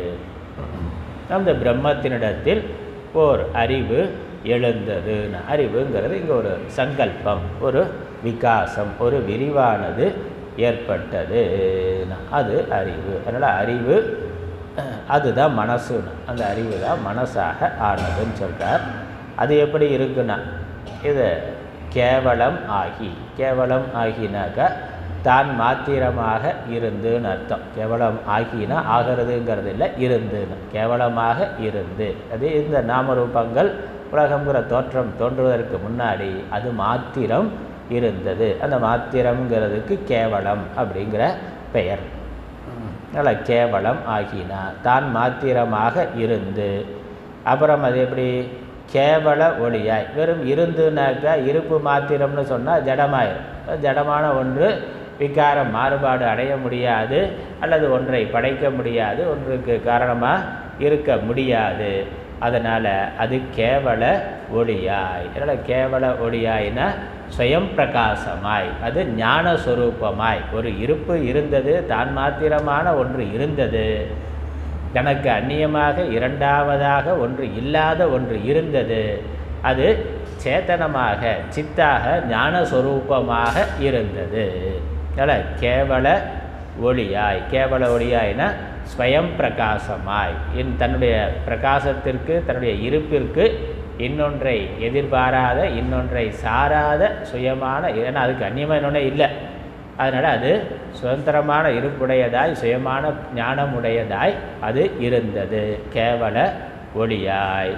அந்த பிரம்மத்தினிடத்தில் ஓர் அறிவு எழுந்ததுன்னு அறிவுங்கிறது இங்கே ஒரு சங்கல்பம் ஒரு விகாசம் ஒரு விரிவானது ஏற்பட்டது அது அறிவு அதனால் அறிவு அஹ், அதுதான் மனசுன்னு அந்த அறிவு தான் மனசாக ஆனதுன்னு சொல்கிறார் அது எப்படி இருக்குன்னா இது கேவலம் ஆகி கேவலம் ஆகினாக்கா தான் மாத்திரமாக இருந்துன்னு அர்த்தம் கேவலம் ஆகினா ஆகிறதுங்கிறது இல்லை இருந்துன்னு கேவலமாக இருந்து அது இந்த நாமரூபங்கள் உலகங்கிற தோற்றம் தோன்றுவதற்கு முன்னாடி அது மாத்திரம் இருந்தது அந்த மாத்திரம்ங்கிறதுக்கு கேவலம் அப்படிங்கிற பெயர் அதனால் கேவலம் ஆகினா தான் மாத்திரமாக இருந்து அப்புறம் அது எப்படி கேவல ஒளியாய் வெறும் இருந்துனாக்கா இருப்பு மாத்திரம்னு சொன்னால் ஜடமாயிரும் ஜடமான ஒன்று விகாரம் மாறுபாடு அடைய முடியாது அல்லது ஒன்றை படைக்க முடியாது ஒன்றுக்கு காரணமாக இருக்க முடியாது அதனால் அது கேவல ஒளியாய் அதனால் கேவல ஒளியாய்னா ஸ்வயம் பிரகாசமாய் அது ஞான சொரூபமாய் ஒரு இருப்பு இருந்தது தான் மாத்திரமான ஒன்று இருந்தது தனக்கு அந்நியமாக இரண்டாவதாக ஒன்று இல்லாத ஒன்று இருந்தது அது சேத்தனமாக சித்தாக ஞான சொரூபமாக இருந்தது அதனால் கேவல ஒளியாய் கேவல ஒளியாய்னா ஸ்வயம் பிரகாசமாய் இன் தன்னுடைய பிரகாசத்திற்கு தன்னுடைய இருப்பிற்கு இன்னொன்றை எதிர்பாராத இன்னொன்றை சாராத சுயமான ஏன்னா அதுக்கு அந்நியமாக இன்னொன்றே இல்லை அதனால் அது சுதந்திரமான இருப்புடையதாய் சுயமான ஞானமுடையதாய் அது இருந்தது கேவல ஒளியாய்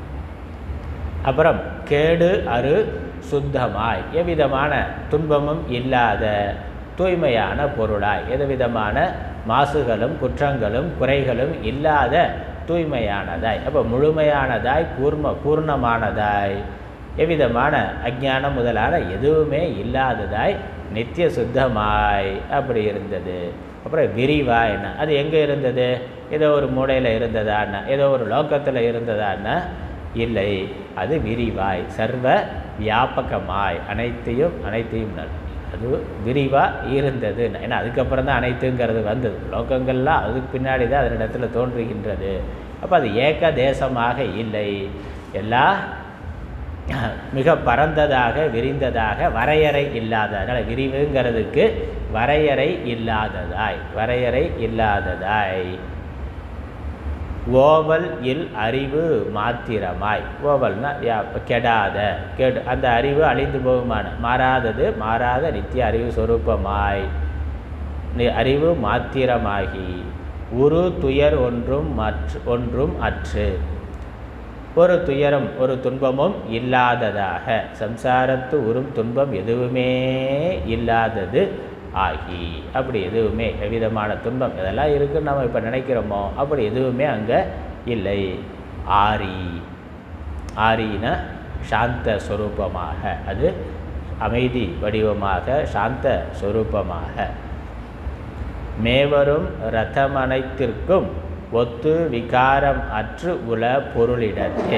அப்புறம் கேடு அரு சுத்தமாய் எவ்விதமான துன்பமும் இல்லாத தூய்மையான பொருளாய் எதுவிதமான மாசுகளும் குற்றங்களும் குறைகளும் இல்லாத தூய்மையானதாய் அப்போ முழுமையானதாய் கூர்ம பூர்ணமானதாய் எவ்விதமான அஞ்ஞானம் முதலான எதுவுமே இல்லாததாய் நித்திய சுத்தமாய் அப்படி இருந்தது அப்புறம் விரிவாய்னா அது எங்கே இருந்தது ஏதோ ஒரு மூலையில் இருந்ததான்னா ஏதோ ஒரு லோக்கத்தில் இருந்ததான்னா இல்லை அது விரிவாய் சர்வ வியாபகமாய் அனைத்தையும் அனைத்தையும் நல் அது விரிவாக இருந்தது ஏன்னா அதுக்கப்புறம் தான் அனைத்துங்கிறது வந்தது லோகங்கள்லாம் அதுக்கு பின்னாடி தான் அதனிடத்துல தோன்றுகின்றது அப்போ அது ஏக தேசமாக இல்லை எல்லா மிக பரந்ததாக விரிந்ததாக வரையறை இல்லாத அதனால் விரிவுங்கிறதுக்கு வரையறை இல்லாததாய் வரையறை இல்லாததாய் ஓவல் இல் அறிவு மாத்திரமாய் ஓவல்னா யா- கெடாத கெடு அந்த அறிவு அழிந்து போகுமான மாறாதது மாறாத நித்திய அறிவு சொரூபமாய் நி- அறிவு மாத்திரமாகி உரு துயர் ஒன்றும் மற்ற ஒன்றும் அற்று ஒரு துயரம் ஒரு துன்பமும் இல்லாததாக சம்சாரத்து உறும் துன்பம் எதுவுமே இல்லாதது ஆகி அப்படி எதுவுமே எவ்விதமான துன்பம் இதெல்லாம் இருக்குன்னு நம்ம இப்போ நினைக்கிறோமோ அப்படி எதுவுமே அங்கே இல்லை ஆரி ஆரினா சாந்த ஸ்வரூபமாக அது அமைதி வடிவமாக சாந்த ஸ்வரூபமாக மேவரும் ரதமனைத்திற்கும் ஒத்து விகாரம் அற்று உல பொருளிடத்தே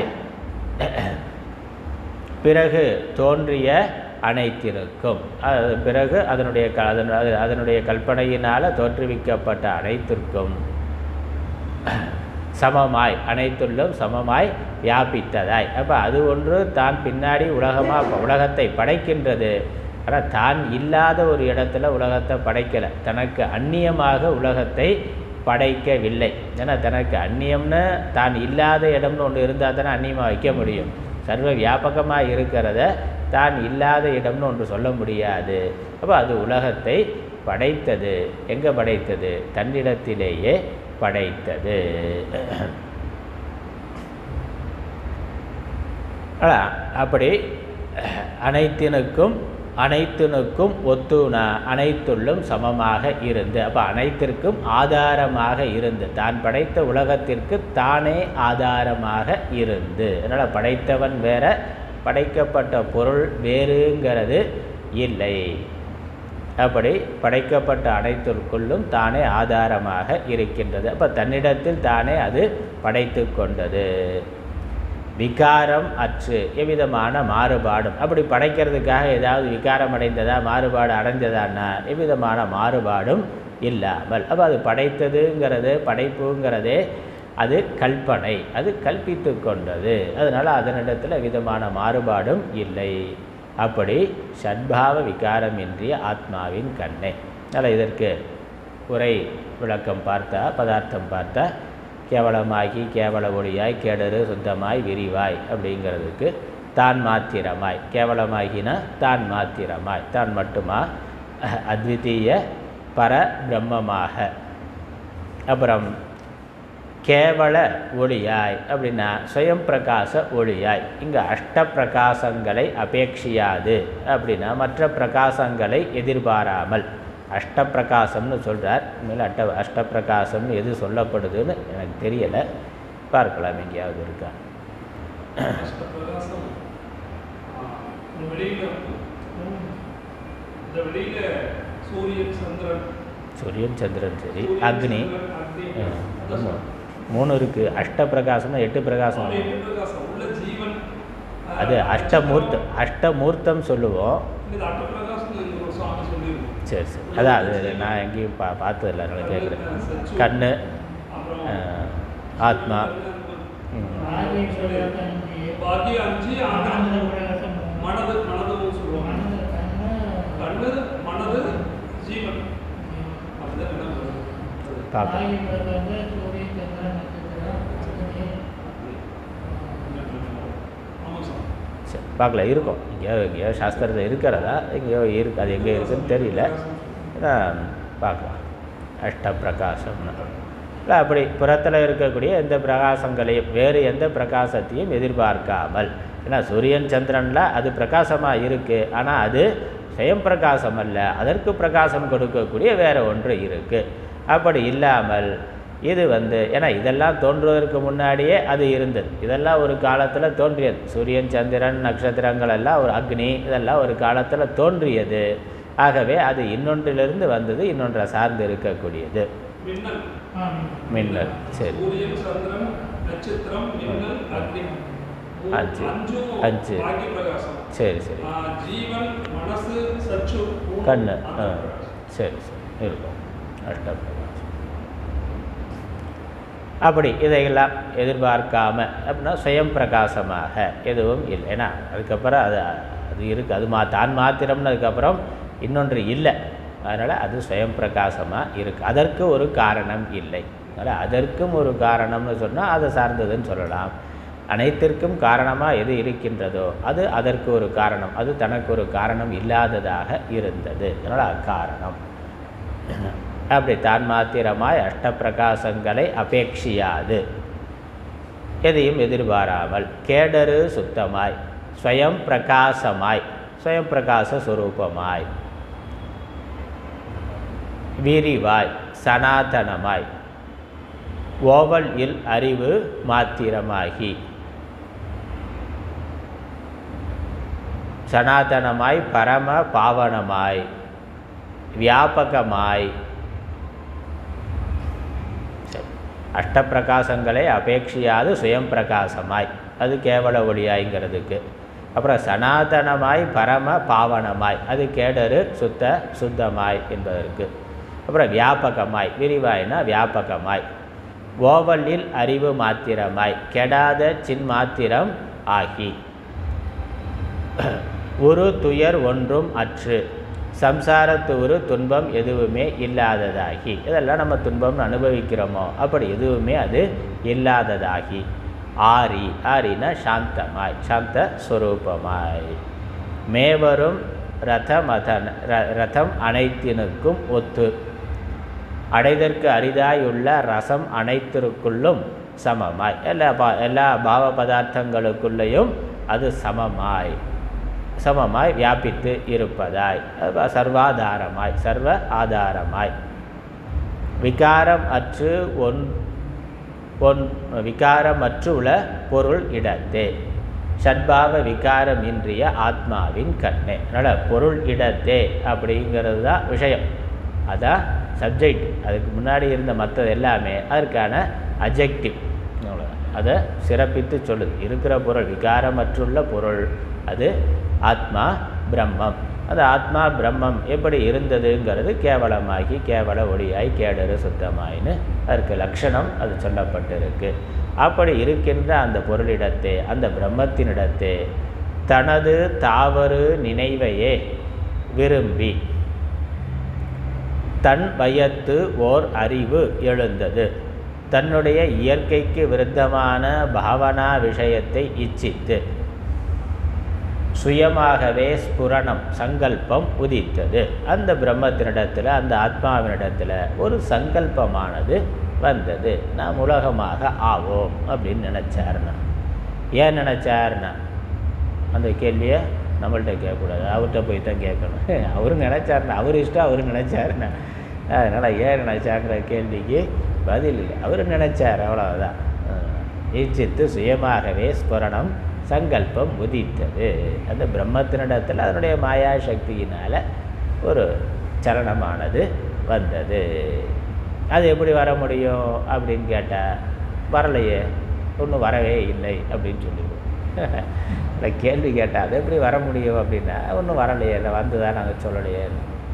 பிறகு தோன்றிய அனைத்திற்கும் அது பிறகு அதனுடைய க அதன் அது- அதனுடைய கல்பனையினால் தோற்றுவிக்கப்பட்ட அனைத்திற்கும் சமமாய் அனைத்துள்ளும் சமமாய் வியாபித்ததாய் அப்போ அது ஒன்று தான் பின்னாடி உலகமாக உலகத்தை படைக்கின்றது ஆனால் தான் இல்லாத ஒரு இடத்துல உலகத்தை படைக்கலை தனக்கு அந்நியமாக உலகத்தை படைக்கவில்லை ஏன்னா தனக்கு அந்நியம்னு தான் இல்லாத இடம்னு ஒன்று இருந்தால் தானே அந்நியமாக வைக்க முடியும் சர்வ வியாபகமாக இருக்கிறத தான் இல்லாத இடம்னு ஒன்று சொல்ல முடியாது அப்போ அது உலகத்தை படைத்தது எங்கே படைத்தது தன்னிடத்திலேயே படைத்தது ஆனா, அப்படி அனைத்தினுக்கும் அனைத்தினுக்கும் ஒத்துண அனைத்துள்ளும் சமமாக இருந்து அப்போ அனைத்திற்கும் ஆதாரமாக இருந்து தான் படைத்த உலகத்திற்கு தானே ஆதாரமாக இருந்து அதனால் படைத்தவன் வேற படைக்கப்பட்ட பொருள் வேறுங்கிறது இல்லை அப்படி படைக்கப்பட்ட அனைத்திற்குள்ளும் தானே ஆதாரமாக இருக்கின்றது அப்போ தன்னிடத்தில் தானே அது படைத்து கொண்டது விகாரம் அற்று எவ்விதமான மாறுபாடும் அப்படி படைக்கிறதுக்காக ஏதாவது விகாரம் அடைந்ததா மாறுபாடு அடைஞ்சதான்னா எவ்விதமான மாறுபாடும் இல்லாமல் அப்போ அது படைத்ததுங்கிறது படைப்புங்கிறதே அது கல்பனை அது கல்பித்து கொண்டது அதனால் அதனிடத்தில் விதமான மாறுபாடும் இல்லை அப்படி சட்பாவ விகாரமின்றிய ஆத்மாவின் கண்ணே அதனால் இதற்கு உரை விளக்கம் பார்த்தா பதார்த்தம் பார்த்தா கேவலமாகி கேவல ஒளியாய் கேடரு சுத்தமாய் விரிவாய் அப்படிங்கிறதுக்கு தான் மாத்திரமாய் கேவலமாகினா தான் மாத்திரமாய் தான் மட்டுமா அஹ், அத்விதீய பர பிரம்மமாக அப்புறம் கேவல ஒளியாய் அப்படின்னா சுயம் பிரகாச ஒளியாய் இங்கே அஷ்ட பிரகாசங்களை அபேட்சியாது அப்படின்னா மற்ற பிரகாசங்களை எதிர்பாராமல் அஷ்ட பிரகாசம்னு சொல்கிறார் உண்மையில் அட்ட அஷ்ட பிரகாசம்னு எது சொல்லப்படுதுன்னு எனக்கு தெரியலை பார்க்கலாம் எங்கேயாவது இருக்கா பிரகாசம் இந்த வெளியில இந்த வெளியில சூரியன் சந்திரன் சூரியன் சந்திரன் சரி சூரியன், அக்னி சந்திரன், அக்னி. ஆ, அதான் மூ- மூணு இருக்குது அஷ்ட பிரகாசம்னா எட்டு பிரகாசம் சொல்றேன். எட்டு பிரகாசம் உள்ள ஜீவன் அது அஷ்டமூர்த்தம் அஷ்டமூர்த்தம் சொல்லுவோம் இது அட்ட பிரகாசம் எங்க ஒரு சுவாமி சொல்லியிருக்கோம் சரி சரி அதான் அது நான் எங்கேயும் பா பார்த்ததில்ல அதனால் கேட்குறேன் கண்ணு ஆஹ், ஆத்மா ம், ஆகிய பிரகாசம் அஞ்சு. பாக்கி அஞ்சு ஆனந்த ஆனந்தம் பிரகாசம் மூணு. மனது மனதுன்னு சொல்லுவாங்க ஆனந்த கண்ணு, கண்ணு மனது ஜீவன் அப்படிதான் என்ன வருது? பார்க்கலாம் ஆகிய பிரகாசம் சூரியன், சந்திரன், நட்சத்திரம், அக்னி, ஆமாம் சார் சரி பார்க்கலாம் இருக்கும் எங்கேயோ எங்கேயோ சாஸ்திரத்தில் இருக்கிறதா எங்கேயோ இருக்கு அது எங்கே இருக்குன்னு தெரியல நான் பார்க்கலாம் அஷ்ட பிரகாசம்னு இல்லை அப்படி புறத்தில் இருக்கக்கூடிய எந்த பிரகாசங்களையும் வேறு எந்த பிரகாசத்தையும் எதிர்பார்க்காமல் ஏன்னா சூரியன் சந்திரனில் அது பிரகாசமாக இருக்குது ஆனால் அது சுயம் பிரகாசம் அல்ல அதற்கு பிரகாசம் கொடுக்கக்கூடிய வேறு ஒன்று இருக்குது அப்படி இல்லாமல் இது வந்து ஏன்னா இதெல்லாம் தோன்றுவதற்கு முன்னாடியே அது இருந்தது இதெல்லாம் ஒரு காலத்தில் தோன்றியது சூரியன் சந்திரன் நட்சத்திரங்கள் எல்லாம் ஒரு அக்னி இதெல்லாம் ஒரு காலத்தில் தோன்றியது ஆகவே அது இன்னொன்றிலிருந்து வந்தது இன்னொன்றை சார்ந்து இருக்கக்கூடியது மின்னல் ஆமாம். மின்னல் சரி சூரியன் சந்திரன் நட்சத்திரம் மின்னல் அக்னி மூ- அஞ்சு. அஞ்சும் அஞ்சு. பாக்கிய பிரகாசம் சரி சரி ஆ, ஜீவன் மனசு சச்சு மூணு கண்ணு ஆ ஆனந்த பிரகாசம். சரி சரி இருக்கும் அஷ்டபிரகாசம் அப்படி இதையெல்லாம் எதிர்பார்க்காம அப்படின்னா சுயம் பிரகாசமாக எதுவும் இல்லை ஏன்னா அதுக்கப்புறம் அது அது இருக்குது அது மா தான் மாத்திரம்னு அதுக்கப்புறம் இன்னொன்று இல்லை அதனால் அது சுயம் பிரகாசமாக இருக்குது அதற்கு ஒரு காரணம் இல்லை அதனால் அதற்கும் ஒரு காரணம்னு சொன்னால் அதை சார்ந்ததுன்னு சொல்லலாம் அனைத்திற்கும் காரணமாக எது இருக்கின்றதோ அது அதற்கு ஒரு காரணம் அது தனக்கு ஒரு காரணம் இல்லாததாக இருந்தது அதனால் அக்காரணம் அப்படி தான் மாத்திரமாய் அஷ்டப்பிரகாசங்களை அபேட்சியாது எதையும் எதிர்பாராமல் கேடரு சுத்தமாய் ஸ்வயம் பிரகாசமாய் ஸ்வயம் பிரகாச சுரூபமாய் விரிவாய் சனாதனமாய் ஓவல் இல் அறிவு மாத்திரமாகி சனாதனமாய் பரம பாவனமாய் வியாபகமாய் சரி அஷ்டப்பிரகாசங்களை அபேட்சியாது சுயம் பிரகாசமாய் அது கேவல ஒளியாய்ங்கிறதுக்கு அப்புறம் சனாதனமாய் பரம பாவனமாய் அது கேடரு சுத்த சுத்தமாய் என்பதற்கு அப்புறம் வியாபகமாய் விரிவாய்னா வியாபகமாய் ஓவலில் அறிவு மாத்திரமாய் கெடாத சின்மாத்திரம் ஆகி ஒரு துயர் ஒன்றும் அற்று சம்சாரத்து ஒரு துன்பம் எதுவுமே இல்லாததாகி இதெல்லாம் நம்ம துன்பம்னு அனுபவிக்கிறோமோ அப்படி எதுவுமே அது இல்லாததாகி ஆரி ஆரினா சாந்தமாய் சாந்த ஸ்வரூபமாய் மேவரும் ரதம் அதன் ர- ரதம் அனைத்தினுக்கும் ஒத்து அடைதற்கு அரிதாயுள்ள ரசம் அனைத்திற்குள்ளும் சமமாய் எல்லா பா எல்லா பாவ பதார்த்தங்களுக்குள்ளேயும் அது சமமாய் சமமாய் வியாபித்து இருப்பதாய் அது சர்வாதாரமாய் சர்வ ஆதாரமாய் விகாரம் அற்று ஒன் ஒன் விகாரமற்று உள்ள பொருள் இடத்தே ஷட்பாவ விகாரமின்றிய ஆத்மாவின் கண்ணே அதனால் பொருள் இடத்தே அப்படிங்கிறது தான் விஷயம் அதான் சப்ஜெக்ட் அதுக்கு முன்னாடி இருந்த மற்றது எல்லாமே அதற்கான அஜெக்டிவ் அதை சிறப்பித்து சொல்லுது இருக்கிற பொருள் விகாரமற்றுள்ள பொருள் அது ஆத்மா பிரம்மம் அது ஆத்மா பிரம்மம் எப்படி இருந்ததுங்கிறது கேவலமாகி கேவல ஒளியாய் கேடரு சுத்தமாயின்னு அதற்கு லட்சணம் அது சொல்லப்பட்டிருக்கு அப்படி இருக்கின்ற அந்த பொருளிடத்தே அந்த பிரம்மத்தினிடத்தே தனது தாவறு நினைவையே விரும்பி தன் வயத்து ஓர் அறிவு எழுந்தது தன்னுடைய இயற்கைக்கு விருத்தமான பாவனா விஷயத்தை இச்சித்து சுயமாகவே ஸ்புரணம் சங்கல்பம் உதித்தது அந்த பிரம்மத்தினிடத்தில் அந்த ஆத்மாவினிடத்தில் ஒரு சங்கல்பமானது வந்தது நாம் உலகமாக ஆவோம் அப்படின்னு நினச்சாருன்னா ஏன் நினச்சாருன்னா அந்த கேள்வியை நம்மள்ட்ட கேட்கக்கூடாது அவர்கிட்ட போய் தான் கேட்கணும் அவரும் நினச்சாருன்னா அவர் இஷ்டம் அவர் நினச்சாருன்னா அதனால் ஏன் நினச்சாங்கிற கேள்விக்கு பதில் இல்லை அவர் நினச்சார் அவ்வளவுதான் ஈச்சித்து சுயமாகவே ஸ்புரணம் சங்கல்பம் உதித்தது அந்த பிரம்மத்தினிடத்தில் அதனுடைய மாயா சக்தியினால் ஒரு சலனமானது வந்தது அது எப்படி வர முடியும் அப்படின்னு கேட்டால் வரலையே ஒன்றும் வரவே இல்லை அப்படின்னு சொல்லிடுவோம் இல்லை கேள்வி கேட்டால் அது எப்படி வர முடியும் அப்படின்னா ஒன்றும் வரலையே இல்லை வந்து தான் நாங்கள் சொல்லலையே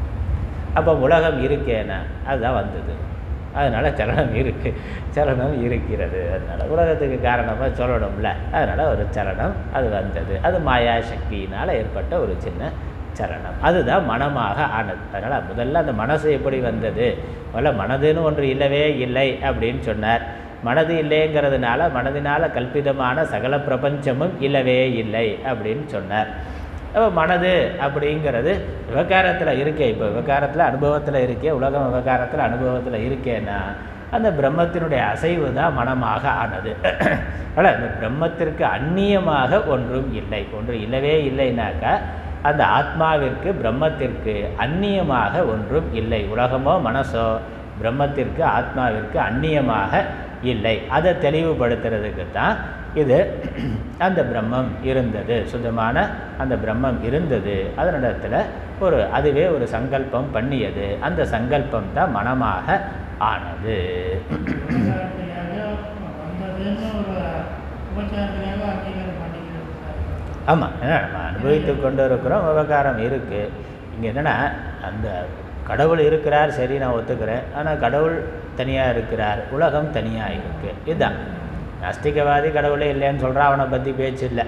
அப்போ உலகம் இருக்கேன்னா அதுதான் வந்தது அதனால் சலனம் இருக்குது சலனம் இருக்கிறது அதனால் உலகத்துக்கு காரணமாக சொல்லணும்ல அதனால் ஒரு சலனம் அது வந்தது அது மாயா சக்தியினால் ஏற்பட்ட ஒரு சின்ன சலனம் அதுதான் மனமாக ஆனது அதனால் முதல்ல அந்த மனசு எப்படி வந்தது முதல்ல மனதுன்னு ஒன்று இல்லவே இல்லை அப்படின்னு சொன்னார் மனது இல்லைங்கிறதுனால மனதினால் கல்பிதமான சகல பிரபஞ்சமும் இல்லவே இல்லை அப்படின்னு சொன்னார் அப்போ மனது அப்படிங்கிறது விவகாரத்தில் இருக்கே இப்போ விவகாரத்தில் அனுபவத்தில் இருக்கே உலகம் விவகாரத்தில் அனுபவத்தில் இருக்கேன்னா அந்த பிரம்மத்தினுடைய அசைவு தான் மனமாக ஆனது அதனால் அந்த பிரம்மத்திற்கு அந்நியமாக ஒன்றும் இல்லை ஒன்று இல்லவே இல்லைனாக்கா அந்த ஆத்மாவிற்கு பிரம்மத்திற்கு அந்நியமாக ஒன்றும் இல்லை உலகமோ மனசோ பிரம்மத்திற்கு ஆத்மாவிற்கு அந்நியமாக இல்லை அதை தெளிவுபடுத்துறதுக்கு தான் இது அந்த பிரம்மம் இருந்தது சுத்தமான அந்த பிரம்மம் இருந்தது அதனிடத்தில் ஒரு அதுவே ஒரு சங்கல்பம் பண்ணியது அந்த சங்கல்பம் தான் மனமாக ஆனது விவகாரத்திலேயாவது வந்ததுன்னு ஒரு உபச்சாரத்திலேயாவது அங்கீகாரம் பண்ணிக்கிறது சார் ஆமாம் ஏன்னா நம்ம அனுபவித்து கொண்டு இருக்கிறோம் விவகாரம் இருக்குது இங்கே என்னென்னா அந்த கடவுள் இருக்கிறார் சரி நான் ஒத்துக்கிறேன் ஆனால் கடவுள் தனியாக இருக்கிறார் உலகம் தனியாக இருக்குது இதுதான் நாஸ்திகவாதி கடவுளே இல்லைன்னு சொல்கிறான் அவனை பற்றி பேச்சு இல்லை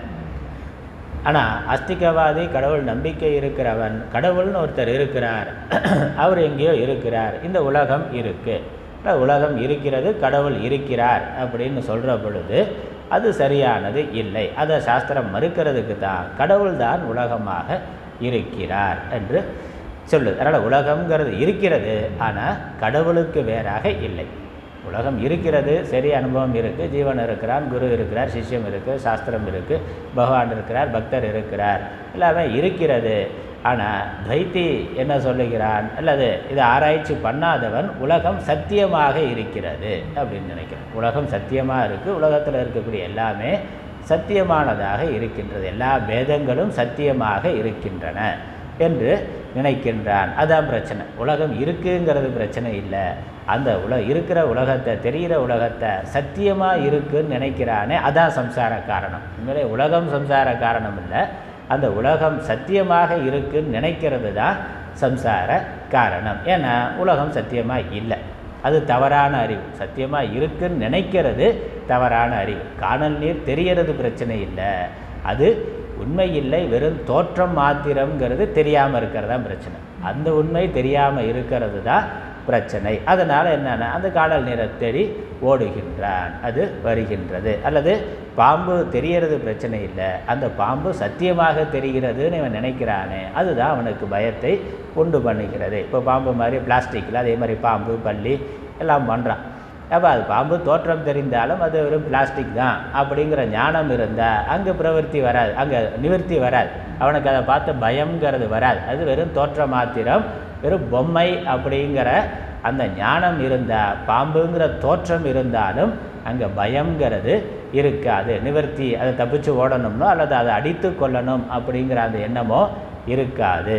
ஆனால் அஸ்திகவாதி கடவுள் நம்பிக்கை இருக்கிறவன் கடவுள்னு ஒருத்தர் இருக்கிறார் அவர் எங்கேயோ இருக்கிறார் இந்த உலகம் இருக்குது உலகம் இருக்கிறது கடவுள் இருக்கிறார் அப்படின்னு சொல்கிற பொழுது அது சரியானது இல்லை அதை சாஸ்திரம் மறுக்கிறதுக்கு தான் கடவுள் தான் உலகமாக இருக்கிறார் என்று சொல்லுது அதனால் உலகம்ங்கிறது இருக்கிறது ஆனால் கடவுளுக்கு வேறாக இல்லை உலகம் இருக்கிறது சரி அனுபவம் இருக்குது ஜீவன் இருக்கிறான் குரு இருக்கிறார் சிஷ்யம் இருக்குது சாஸ்திரம் இருக்குது பகவான் இருக்கிறார் பக்தர் இருக்கிறார் எல்லாமே இருக்கிறது ஆனால் துவைத்தி என்ன சொல்லுகிறான் அல்லது இதை ஆராய்ச்சி பண்ணாதவன் உலகம் சத்தியமாக இருக்கிறது அப்படின்னு நினைக்கிறான் உலகம் சத்தியமாக இருக்குது உலகத்தில் இருக்கக்கூடிய எல்லாமே சத்தியமானதாக இருக்கின்றது எல்லா வேதங்களும் சத்தியமாக இருக்கின்றன என்று நினைக்கின்றான் அதான் பிரச்சனை உலகம் இருக்குங்கிறது பிரச்சனை இல்லை அந்த உல இருக்கிற உலகத்தை தெரிகிற உலகத்தை சத்தியமாக இருக்குன்னு நினைக்கிறானே அதான் சம்சார காரணம் உண்மையிலே உலகம் சம்சார காரணம் இல்லை அந்த உலகம் சத்தியமாக இருக்குன்னு நினைக்கிறது தான் சம்சார காரணம் ஏன்னா உலகம் சத்தியமாக இல்லை அது தவறான அறிவு சத்தியமாக இருக்குன்னு நினைக்கிறது தவறான அறிவு காணல் நீர் தெரியறது பிரச்சனை இல்லை அது உண்மை இல்லை வெறும் தோற்றம் மாத்திரம்ங்கிறது தெரியாமல் இருக்கிறது தான் பிரச்சனை அந்த உண்மை தெரியாமல் இருக்கிறது தான் பிரச்சனை அதனால் என்னென்னா அந்த காணல் நீரை தேடி ஓடுகின்றான் அது வருகின்றது அல்லது பாம்பு தெரியறது பிரச்சனை இல்லை அந்த பாம்பு சத்தியமாக தெரிகிறதுன்னு இவன் நினைக்கிறானே அதுதான் அவனுக்கு பயத்தை உண்டு பண்ணுகிறது இப்போ பாம்பு மாதிரி பிளாஸ்டிக்கில் அதே மாதிரி பாம்பு பல்லி எல்லாம் பண்ணுறான் அப்போ அது பாம்பு தோற்றம் தெரிந்தாலும் அது வெறும் பிளாஸ்டிக் தான் அப்படிங்கிற ஞானம் இருந்தால் அங்கே பிரவருத்தி வராது அங்கே நிவர்த்தி வராது அவனுக்கு அதை பார்த்து பயம்ங்கிறது வராது அது வெறும் தோற்ற மாத்திரம் வெறும் பொம்மை அப்படிங்கிற அந்த ஞானம் இருந்தால் பாம்புங்கிற தோற்றம் இருந்தாலும் அங்கே பயம்ங்கிறது இருக்காது நிவர்த்தி அதை தப்பிச்சு ஓடணும்னோ அல்லது அதை அடித்து கொள்ளணும் அப்படிங்கிற அந்த எண்ணமோ இருக்காது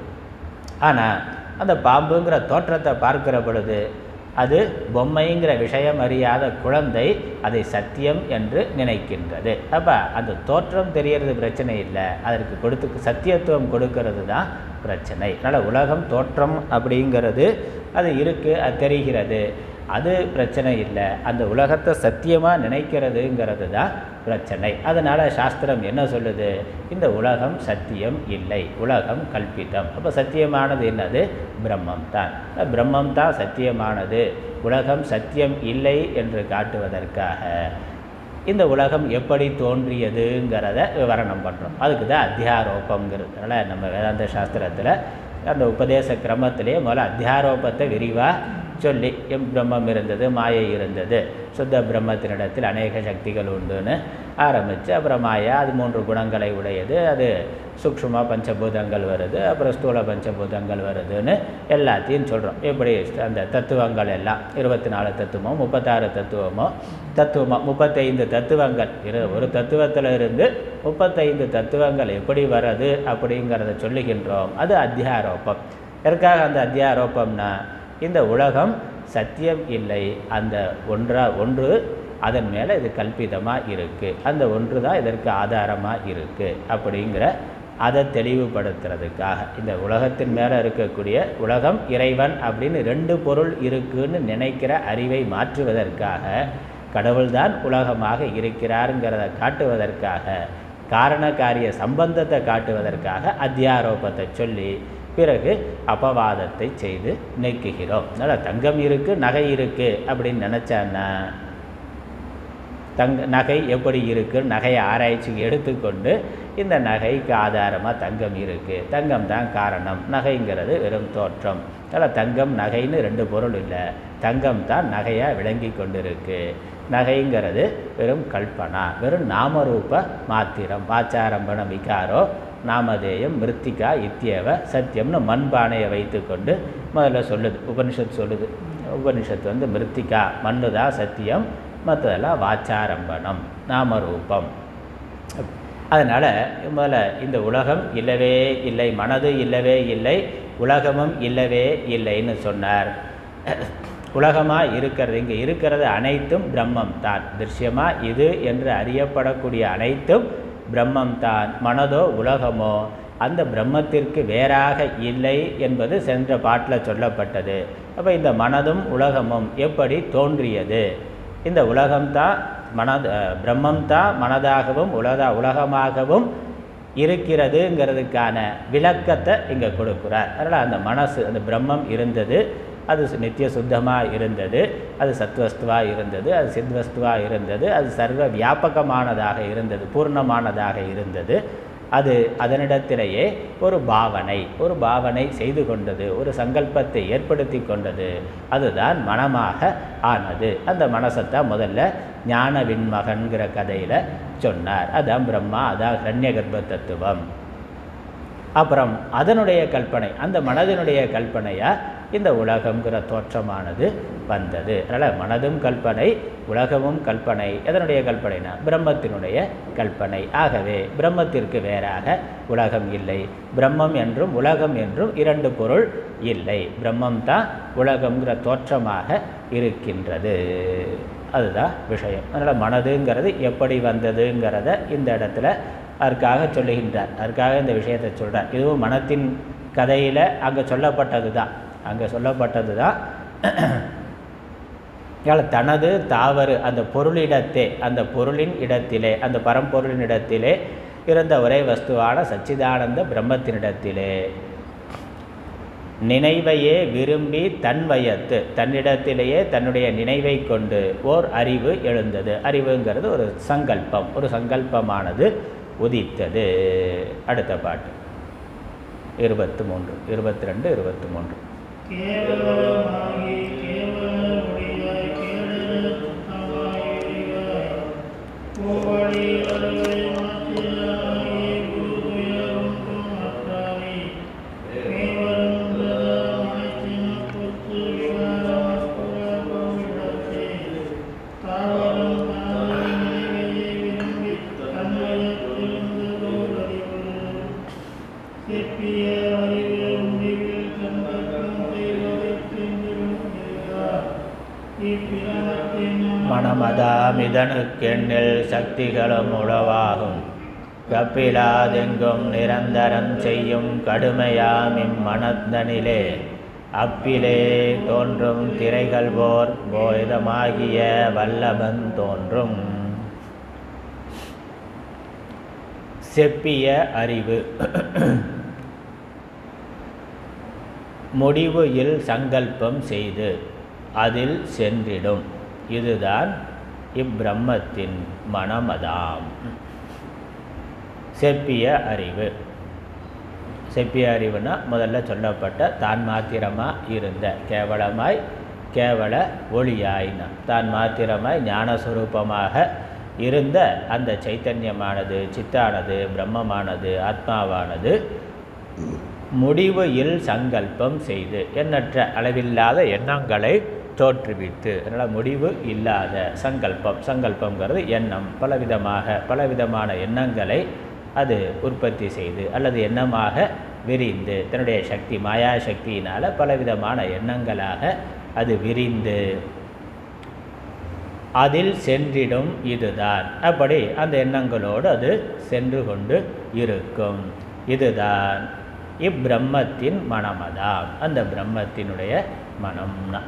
ஆனால் அந்த பாம்புங்கிற தோற்றத்தை பார்க்கிற பொழுது அது பொம்மைங்கிற விஷயம் அறியாத குழந்தை அதை சத்தியம் என்று நினைக்கின்றது அப்போ அந்த தோற்றம் தெரியறது பிரச்சனை இல்லை அதற்கு கொடுத்து சத்தியத்துவம் கொடுக்கறது தான் பிரச்சனை அதனால் உலகம் தோற்றம் அப்படிங்கிறது அது இருக்குது அது தெரிகிறது அது பிரச்சனை இல்லை அந்த உலகத்தை சத்தியமாக நினைக்கிறதுங்கிறது தான் பிரச்சனை அதனால் சாஸ்திரம் என்ன சொல்லுது இந்த உலகம் சத்தியம் இல்லை உலகம் கல்பிதம் அப்போ சத்தியமானது என்னது பிரம்மம் தான் பிரம்மம் தான் சத்தியமானது உலகம் சத்தியம் இல்லை என்று காட்டுவதற்காக இந்த உலகம் எப்படி தோன்றியதுங்கிறத விவரணம் பண்ணுறோம் அதுக்கு தான் அத்தியாரோபங்கிறது அதனால் நம்ம வேதாந்த சாஸ்திரத்தில் அந்த உபதேச கிரமத்திலே முதல்ல அத்தியாரோபத்தை விரிவாக சொல்லி எம் பிரம்மம் இருந்தது மாயை இருந்தது சுத்த பிரம்மத்தினிடத்தில் அநேக சக்திகள் உண்டுன்னு ஆரம்பித்து அப்புறம் மாயா அது மூன்று குணங்களை உடையது அது சூக்ஷ்ம பஞ்சபூதங்கள் வருது அப்புறம் ஸ்தூல பஞ்சபூதங்கள் வருதுன்னு எல்லாத்தையும் சொல்கிறோம் எப்படி அந்த தத்துவங்கள் எல்லாம் இருபத்தி நாலு தத்துவமோ முப்பத்தாறு தத்துவமோ தத்துவமோ முப்பத்தைந்து தத்துவங்கள் இரு ஒரு தத்துவத்தில் இருந்து முப்பத்தைந்து தத்துவங்கள் எப்படி வர்றது அப்படிங்கிறத சொல்லுகின்றோம் அது அத்தியாரோப்பம் எதற்காக அந்த அத்தியாரோப்பம்னா இந்த உலகம் சத்தியம் இல்லை அந்த ஒன்றா ஒன்று அதன் மேலே இது கல்பிதமாக இருக்குது அந்த ஒன்று தான் இதற்கு ஆதாரமாக இருக்குது அப்படிங்கிற அதை தெளிவுபடுத்துறதுக்காக இந்த உலகத்தின் மேலே இருக்கக்கூடிய உலகம் இறைவன் அப்படின்னு ரெண்டு பொருள் இருக்குன்னு நினைக்கிற அறிவை மாற்றுவதற்காக கடவுள்தான் உலகமாக இருக்கிறாருங்கிறத காட்டுவதற்காக காரண காரிய சம்பந்தத்தை காட்டுவதற்காக அத்தியாரோபத்தை சொல்லி பிறகு அபவாதத்தை செய்து நீக்குகிறோம் அதனால் தங்கம் இருக்குது நகை இருக்குது அப்படின்னு நினச்சான்னா தங்க நகை எப்படி இருக்குது நகையை ஆராய்ச்சிக்கு எடுத்துக்கொண்டு இந்த நகைக்கு ஆதாரமாக தங்கம் இருக்குது தங்கம் தான் காரணம் நகைங்கிறது வெறும் தோற்றம் அதனால் தங்கம் நகைன்னு ரெண்டு பொருள் இல்லை தங்கம் தான் நகையாக விளங்கி கொண்டிருக்கு நகைங்கிறது வெறும் கல்பனா வெறும் நாமரூப மாத்திரம் வாச்சாரம்பண விகாரோ நாமதேயம் மிருத்திகா இத்தியவ சத்தியம்னு மண்பானையை வைத்துக்கொண்டு முதல்ல சொல்லுது உபனிஷத் சொல்லுது உபனிஷத்து வந்து மிருத்திகா மண்ணு தான் சத்தியம் மற்றதெல்லாம் வாச்சாரம்பணம் நாமரூபம் அதனால் முதல்ல இந்த உலகம் இல்லவே இல்லை மனது இல்லவே இல்லை உலகமும் இல்லவே இல்லைன்னு சொன்னார் உலகமாக இருக்கிறது இங்கே இருக்கிறது அனைத்தும் பிரம்மம் தான் திருஷ்யமாக இது என்று அறியப்படக்கூடிய அனைத்தும் பிரம்மம் தான் மனதோ உலகமோ அந்த பிரம்மத்திற்கு வேறாக இல்லை என்பது சென்ற பாட்டில் சொல்லப்பட்டது அப்போ இந்த மனதும் உலகமும் எப்படி தோன்றியது இந்த உலகம்தான் மனது பிரம்மம் தான் மனதாகவும் உலக உலகமாகவும் இருக்கிறதுங்கிறதுக்கான விளக்கத்தை இங்கே கொடுக்குறார் அதனால் அந்த மனசு அந்த பிரம்மம் இருந்தது அது நித்திய சுத்தமாக இருந்தது அது சத்வஸ்துவாக இருந்தது அது சித்வஸ்துவாக இருந்தது அது சர்வ வியாபகமானதாக இருந்தது பூர்ணமானதாக இருந்தது அது அதனிடத்திலேயே ஒரு பாவனை ஒரு பாவனை செய்து கொண்டது ஒரு சங்கல்பத்தை ஏற்படுத்தி கொண்டது அதுதான் மனமாக ஆனது அந்த மனசைத்தான் முதல்ல ஞான விண்மகன்கிற கதையில் சொன்னார் அதான் பிரம்மா அதான் ஹரண்ய கர்ப்ப தத்துவம் அப்புறம் அதனுடைய கல்பனை அந்த மனதினுடைய கல்பனையாக இந்த உலகங்கிற தோற்றமானது வந்தது அதனால் மனதும் கல்பனை உலகமும் கல்பனை எதனுடைய கல்பனைனா பிரம்மத்தினுடைய கல்பனை ஆகவே பிரம்மத்திற்கு வேறாக உலகம் இல்லை பிரம்மம் என்றும் உலகம் என்றும் இரண்டு பொருள் இல்லை பிரம்மம் தான் உலகங்கிற தோற்றமாக இருக்கின்றது அதுதான் விஷயம் அதனால் மனதுங்கிறது எப்படி வந்ததுங்கிறத இந்த இடத்துல அதற்காக சொல்லுகின்றார் அதற்காக இந்த விஷயத்தை சொல்கிறார் இதுவும் மனத்தின் கதையில் அங்கே சொல்லப்பட்டது தான் அங்கே சொல்லப்பட்டது தான் தனது தாவறு அந்த பொருளிடத்தே அந்த பொருளின் இடத்திலே அந்த பரம்பொருளின் இடத்திலே இருந்த ஒரே வஸ்துவான சச்சிதானந்த பிரம்மத்தினிடத்திலே நினைவையே விரும்பி தன் வயத்து தன்னிடத்திலேயே தன்னுடைய நினைவை கொண்டு ஓர் அறிவு எழுந்தது அறிவுங்கிறது ஒரு சங்கல்பம் ஒரு சங்கல்பமானது உதித்தது அடுத்த பாட்டு இருபத்து மூன்று இருபத்தி ரெண்டு இருபத்தி மூன்று கேவலமாகி கேவல ஒளியாய் கேடல சுத்தமாய் எரிவாய் கோவடி அருளை மாற்றியாகி குரு துயரொன்றும் அற்றாய் மேவரும் அனைத்தின பொத்து விகாரமப்புற கோவிடத்தே தாவரம் தாவரை நினைவையே விரும்பி தன்மயத்திலிருந்து தோலறிவு சிற்பிய அறிவு முடிவில் கண்டக்கம் செய்வதைத் தெரிந்திருக்கிறார். இப்பிரமத்தின் மனமதாமிதனுக்கெண்ணில் சக்திகளும் உளவாகும் கப்பிலாதெங்கும் நிரந்தரம் செய்யும் கடுமையாம் இம்மனத்தனிலே அப்பிலே தோன்றும் திரைகள் போர் போதமாகிய வல்லபன் தோன்றும் செப்பிய அறிவு முடிவு இல் சங்கல்பம் செய்து அதில் சென்றிடும் இதுதான் இப்பிரம்மத்தின் மனமதாம் செப்பிய அறிவு செப்பிய அறிவுனா முதல்ல சொல்லப்பட்ட தான் மாத்திரமாக இருந்த கேவலமாய் கேவல ஒளியாயினா தான் மாத்திரமாய் ஞானஸ்வரூபமாக இருந்த அந்த சைத்தன்யமானது சித்தானது பிரம்மமானது ஆத்மாவானது முடிவு இல் சங்கல்பம் செய்து எண்ணற்ற அளவில்லாத எண்ணங்களை தோற்றுவித்து அதனால் முடிவு இல்லாத சங்கல்பம் சங்கல்பங்கிறது எண்ணம் பலவிதமாக பலவிதமான எண்ணங்களை அது உற்பத்தி செய்து அல்லது எண்ணமாக விரிந்து தன்னுடைய சக்தி மாயா சக்தியினால் பலவிதமான எண்ணங்களாக அது விரிந்து அதில் சென்றிடும் இதுதான் அப்படி அந்த எண்ணங்களோடு அது சென்று கொண்டு இருக்கும் இதுதான் இப்பிரம்மத்தின் மனமதாம் அந்த பிரம்மத்தினுடைய மனம்னா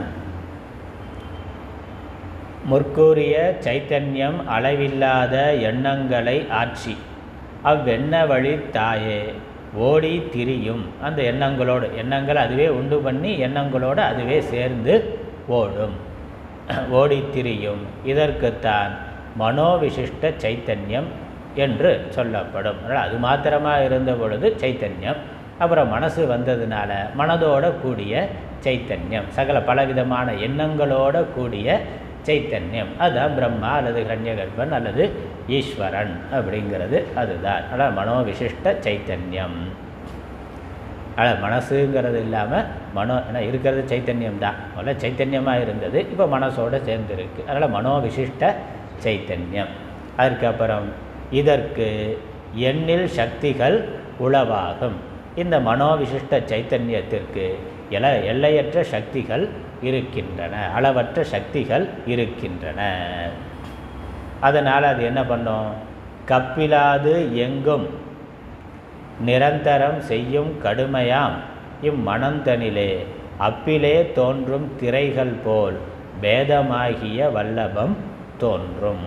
முற்கூறிய சைத்தன்யம் அளவில்லாத எண்ணங்களை ஆட்சி அவ்வெண்ண வழி தாயே ஓடி திரியும் அந்த எண்ணங்களோடு எண்ணங்கள் அதுவே உண்டு பண்ணி எண்ணங்களோடு அதுவே சேர்ந்து ஓடும் ஓடி திரியும் இதற்குத்தான் மனோவிசிஷ்ட சைத்தன்யம் என்று சொல்லப்படும் அதனால் அது மாத்திரமாக இருந்த பொழுது சைத்தன்யம் அப்புறம் மனசு வந்ததுனால மனதோட கூடிய சைத்தன்யம் சகல பலவிதமான எண்ணங்களோட கூடிய சைத்தன்யம் அதுதான் பிரம்மா அல்லது கன்யகர்பன் அல்லது ஈஸ்வரன் அப்படிங்கிறது அதுதான் அதனால் மனோவிசிஷ்ட சைத்தன்யம் அதனால் மனசுங்கிறது இல்லாமல் மனோ ஏன்னா இருக்கிறது சைத்தன்யம் தான் முதல்ல சைத்தன்யமாக இருந்தது இப்போ மனசோடு சேர்ந்துருக்கு அதனால் மனோவிசிஷ்ட சைத்தன்யம் அதுக்கப்புறம் இதற்கு எண்ணில் சக்திகள் உளவாகும் இந்த மனோவிசிஷ்ட சைத்தன்யத்திற்கு எல எல்லையற்ற சக்திகள் இருக்கின்றன அளவற்ற சக்திகள் இருக்கின்றன அதனால் அது என்ன பண்ணும் கப்பிலாது எங்கும் நிரந்தரம் செய்யும் கடுமையாம் இம்மனந்தனிலே அப்பிலே தோன்றும் திரைகள் போல் பேதமாகிய வல்லபம் தோன்றும்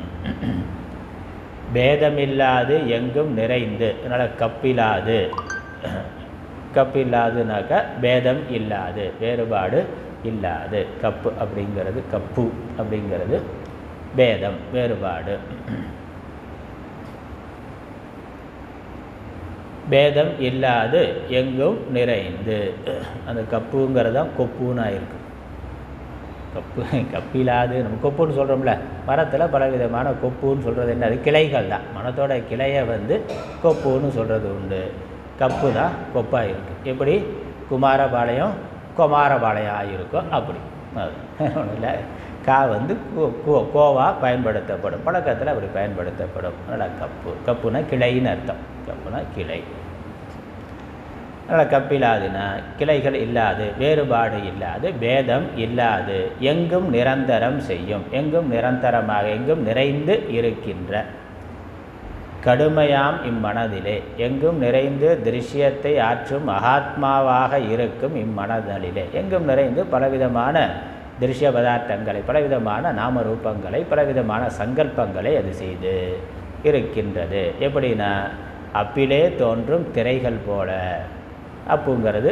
பேதமில்லாது எங்கும் நிறைந்து அதனால் கப்பிலாது கப்பில்லாதுனாக்கா பேதம் இல்லாது வேறுபாடு இல்லாது கப்பு அப்படிங்கிறது கப்பு அப்படிங்கிறது பேதம் வேறுபாடு பேதம் இல்லாது எங்கும் நிறைந்து அந்த கப்புங்கிறது தான் கொப்புன்னு ஆயிருக்கு கப்பு கப்பிலாது நம்ம கொப்புன்னு சொல்கிறோம்ல மரத்தில் பலவிதமான கொப்புன்னு சொல்கிறது என்ன அது கிளைகள் தான் மரத்தோட கிளையை வந்து கொப்புன்னு சொல்கிறது உண்டு கப்பு தான் கொப்பாக இருக்குது எப்படி குமாரபாளையம் குமாரபாளையம் ஆகிருக்கும் அப்படி அது ஒன்றும் இல்லை கா வந்து கோ- கோ- கோவா பயன்படுத்தப்படும் பழக்கத்தில் அப்படி பயன்படுத்தப்படும் அதனால் கப்பு கப்புனா கிளைன்னு அர்த்தம் கப்புனா கிளை அதனால் கப்பிலாதுனா கிளைகள் இல்லாது வேறுபாடு இல்லாது பேதம் இல்லாது எங்கும் நிரந்தரம் செய்யும் எங்கும் நிரந்தரமாக எங்கும் நிறைந்து இருக்கின்ற கடுமையாம் இம்மனதிலே எங்கும் நிறைந்து திருஷ்யத்தை ஆற்றும் மகாத்மாவாக இருக்கும் இம்மனதலிலே எங்கும் நிறைந்து பலவிதமான திருஷ்ய பதார்த்தங்களை பலவிதமான நாம ரூபங்களை பலவிதமான சங்கல்பங்களை அது செய்து இருக்கின்றது எப்படின்னா அப்பிலே தோன்றும் திரைகள் போல அப்புங்கிறது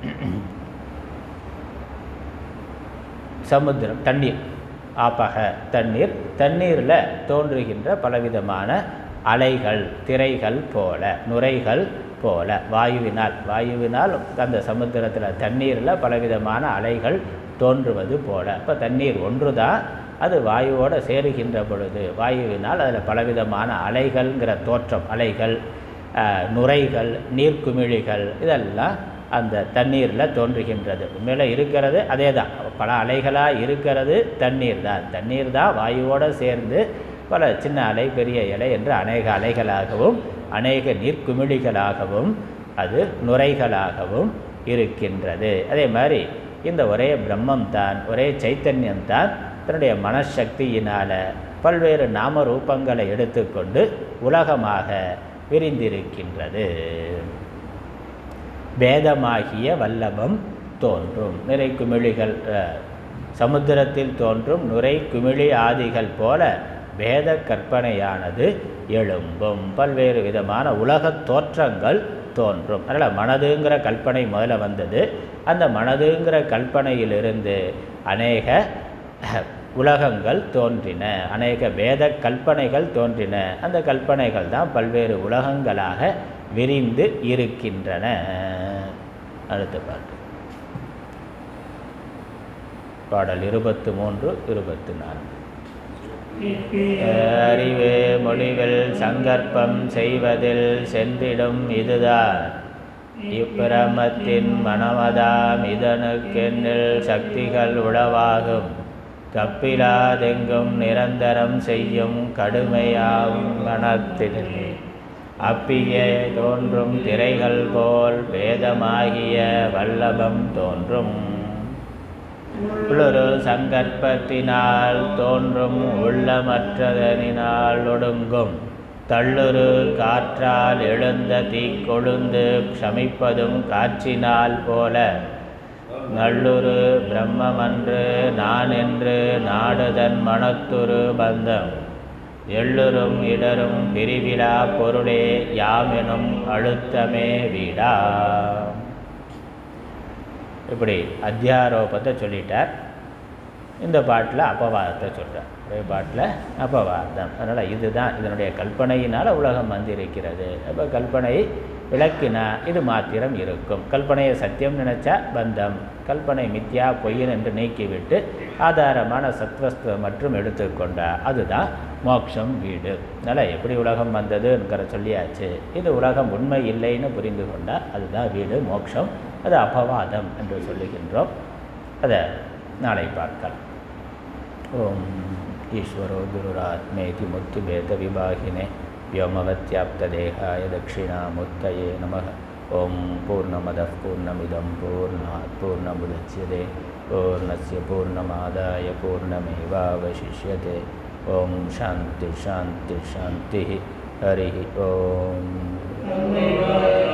சமுத்திரம் தண்ணீர் ஆப்பக தண்ணீர் தண்ணீரில் தோன்றுகின்ற பலவிதமான அலைகள் திரைகள் போல நுரைகள் போல வாயுவினால் வாயுவினால் அந்த சமுத்திரத்தில் தண்ணீரில் பலவிதமான அலைகள் தோன்றுவது போல இப்போ தண்ணீர் ஒன்று தான் அது வாயுவோடு சேருகின்ற பொழுது வாயுவினால் அதில் பலவிதமான அலைகள்ங்கிற தோற்றம் அலைகள் அஹ், நுரைகள் நீர்க்குமிழிகள் இதெல்லாம் அந்த தண்ணீரில் தோன்றுகின்றது உண்மையில் இருக்கிறது அதே தான் பல அலைகளாக இருக்கிறது தண்ணீர் தான் தண்ணீர் தான் வாயுவோடு சேர்ந்து பல சின்ன அலை பெரிய இலை என்று அநேக அலைகளாகவும் அநேக நீர்க்குமிழிகளாகவும் அது நுரைகளாகவும் இருக்கின்றது அதே மாதிரி இந்த ஒரே பிரம்மம் தான் ஒரே சைத்தன்யம் தான் தன்னுடைய மனசக்தியினால் பல்வேறு நாம ரூபங்களை எடுத்துக்கொண்டு உலகமாக விரிந்திருக்கின்றது வேதமாகிய வல்லபம் தோன்றும் நிறை குமிழிகள் அஹ், சமுத்திரத்தில் தோன்றும் நுரை குமிழி ஆதிகள் போல வேத கற்பனையானது எழும்பும் பல்வேறு விதமான உலகத் தோற்றங்கள் தோன்றும் அதனால் மனதுங்கிற கற்பனை முதல்ல வந்தது அந்த மனதுங்கிற கற்பனையிலிருந்து அநேக அஹ், உலகங்கள் தோன்றின அநேக வேத கல்பனைகள் தோன்றின அந்த கல்பனைகள் தான் பல்வேறு உலகங்களாக விரிந்து இருக்கின்றன அடுத்த பாட்டு பாடல் இருபத்து மூன்று இருபத்து நான்கு அறிவு மொழிவில் சங்கற்பம் செய்வதில் சென்றிடும் இதுதான் இப்பிரமத்தின் மனமதாம் இதனுக்கெண்ணில் சக்திகள் உளவாகும் கப்பிலாதெங்கும் நிரந்தரம் செய்யும் கடுமையாகும் மனத்திலே அப்பியே தோன்றும் திரைகள் போல் வேதமாகிய வல்லபம் தோன்றும் உள்ளொரு சங்கற்பத்தினால் தோன்றும் உள்ளமற்றதனினால் ஒடுங்கும் தள்ளுரு காற்றால் எழுந்த தீக்கொழுந்து க்ஷமிப்பதும் காற்றினால் போல நல்லுரு பிரம்மமன்று நான் என்று நாடுதன் மனத்துரு பந்தம் எள்ளுரும் இடரும் பிரிவிழா பொருளே யாமெனும் அழுத்தமே வீடா இப்படி அத்தியாரோபத்தை சொல்லிட்டார் இந்த பாட்டில் அபவாதத்தை சொல்கிறார் ஒரே பாட்டில் அபவாதம் அதனால் இதுதான் இதனுடைய கல்பனையினால் உலகம் வந்திருக்கிறது அப்போ கல்பனை விளக்கினா இது மாத்திரம் இருக்கும் கல்பனையை சத்தியம் நினைச்சா பந்தம் கல்பனை மித்யா பொய்யன் என்று நீக்கிவிட்டு ஆதாரமான சத்வஸ்துவ மற்றும் எடுத்துக்கொண்டா அதுதான் மோட்சம் வீடு அதனால் எப்படி உலகம் வந்ததுங்கிற சொல்லியாச்சு இது உலகம் உண்மை இல்லைன்னு புரிந்து கொண்டா அதுதான் வீடு மோட்சம் அது அபவாதம் என்று சொல்லுகின்றோம் அதை நாளை பார்க்கலாம் ஓம் ஈஸ்வரோ குருராத்மேதி முத்துபேத விபாகினே व्योमवत्याप्तदेहाय दक्षिणामूर्तये नमः ॐ पूर्णमदः पूर्णमिदं पूर्णात् पूर्णमुदच्यते पूर्णस्य पूर्णमादाय पूर्णमेवावशिष्यते ॐ शान्ति शान्ति शान्तिः हरिः ॐ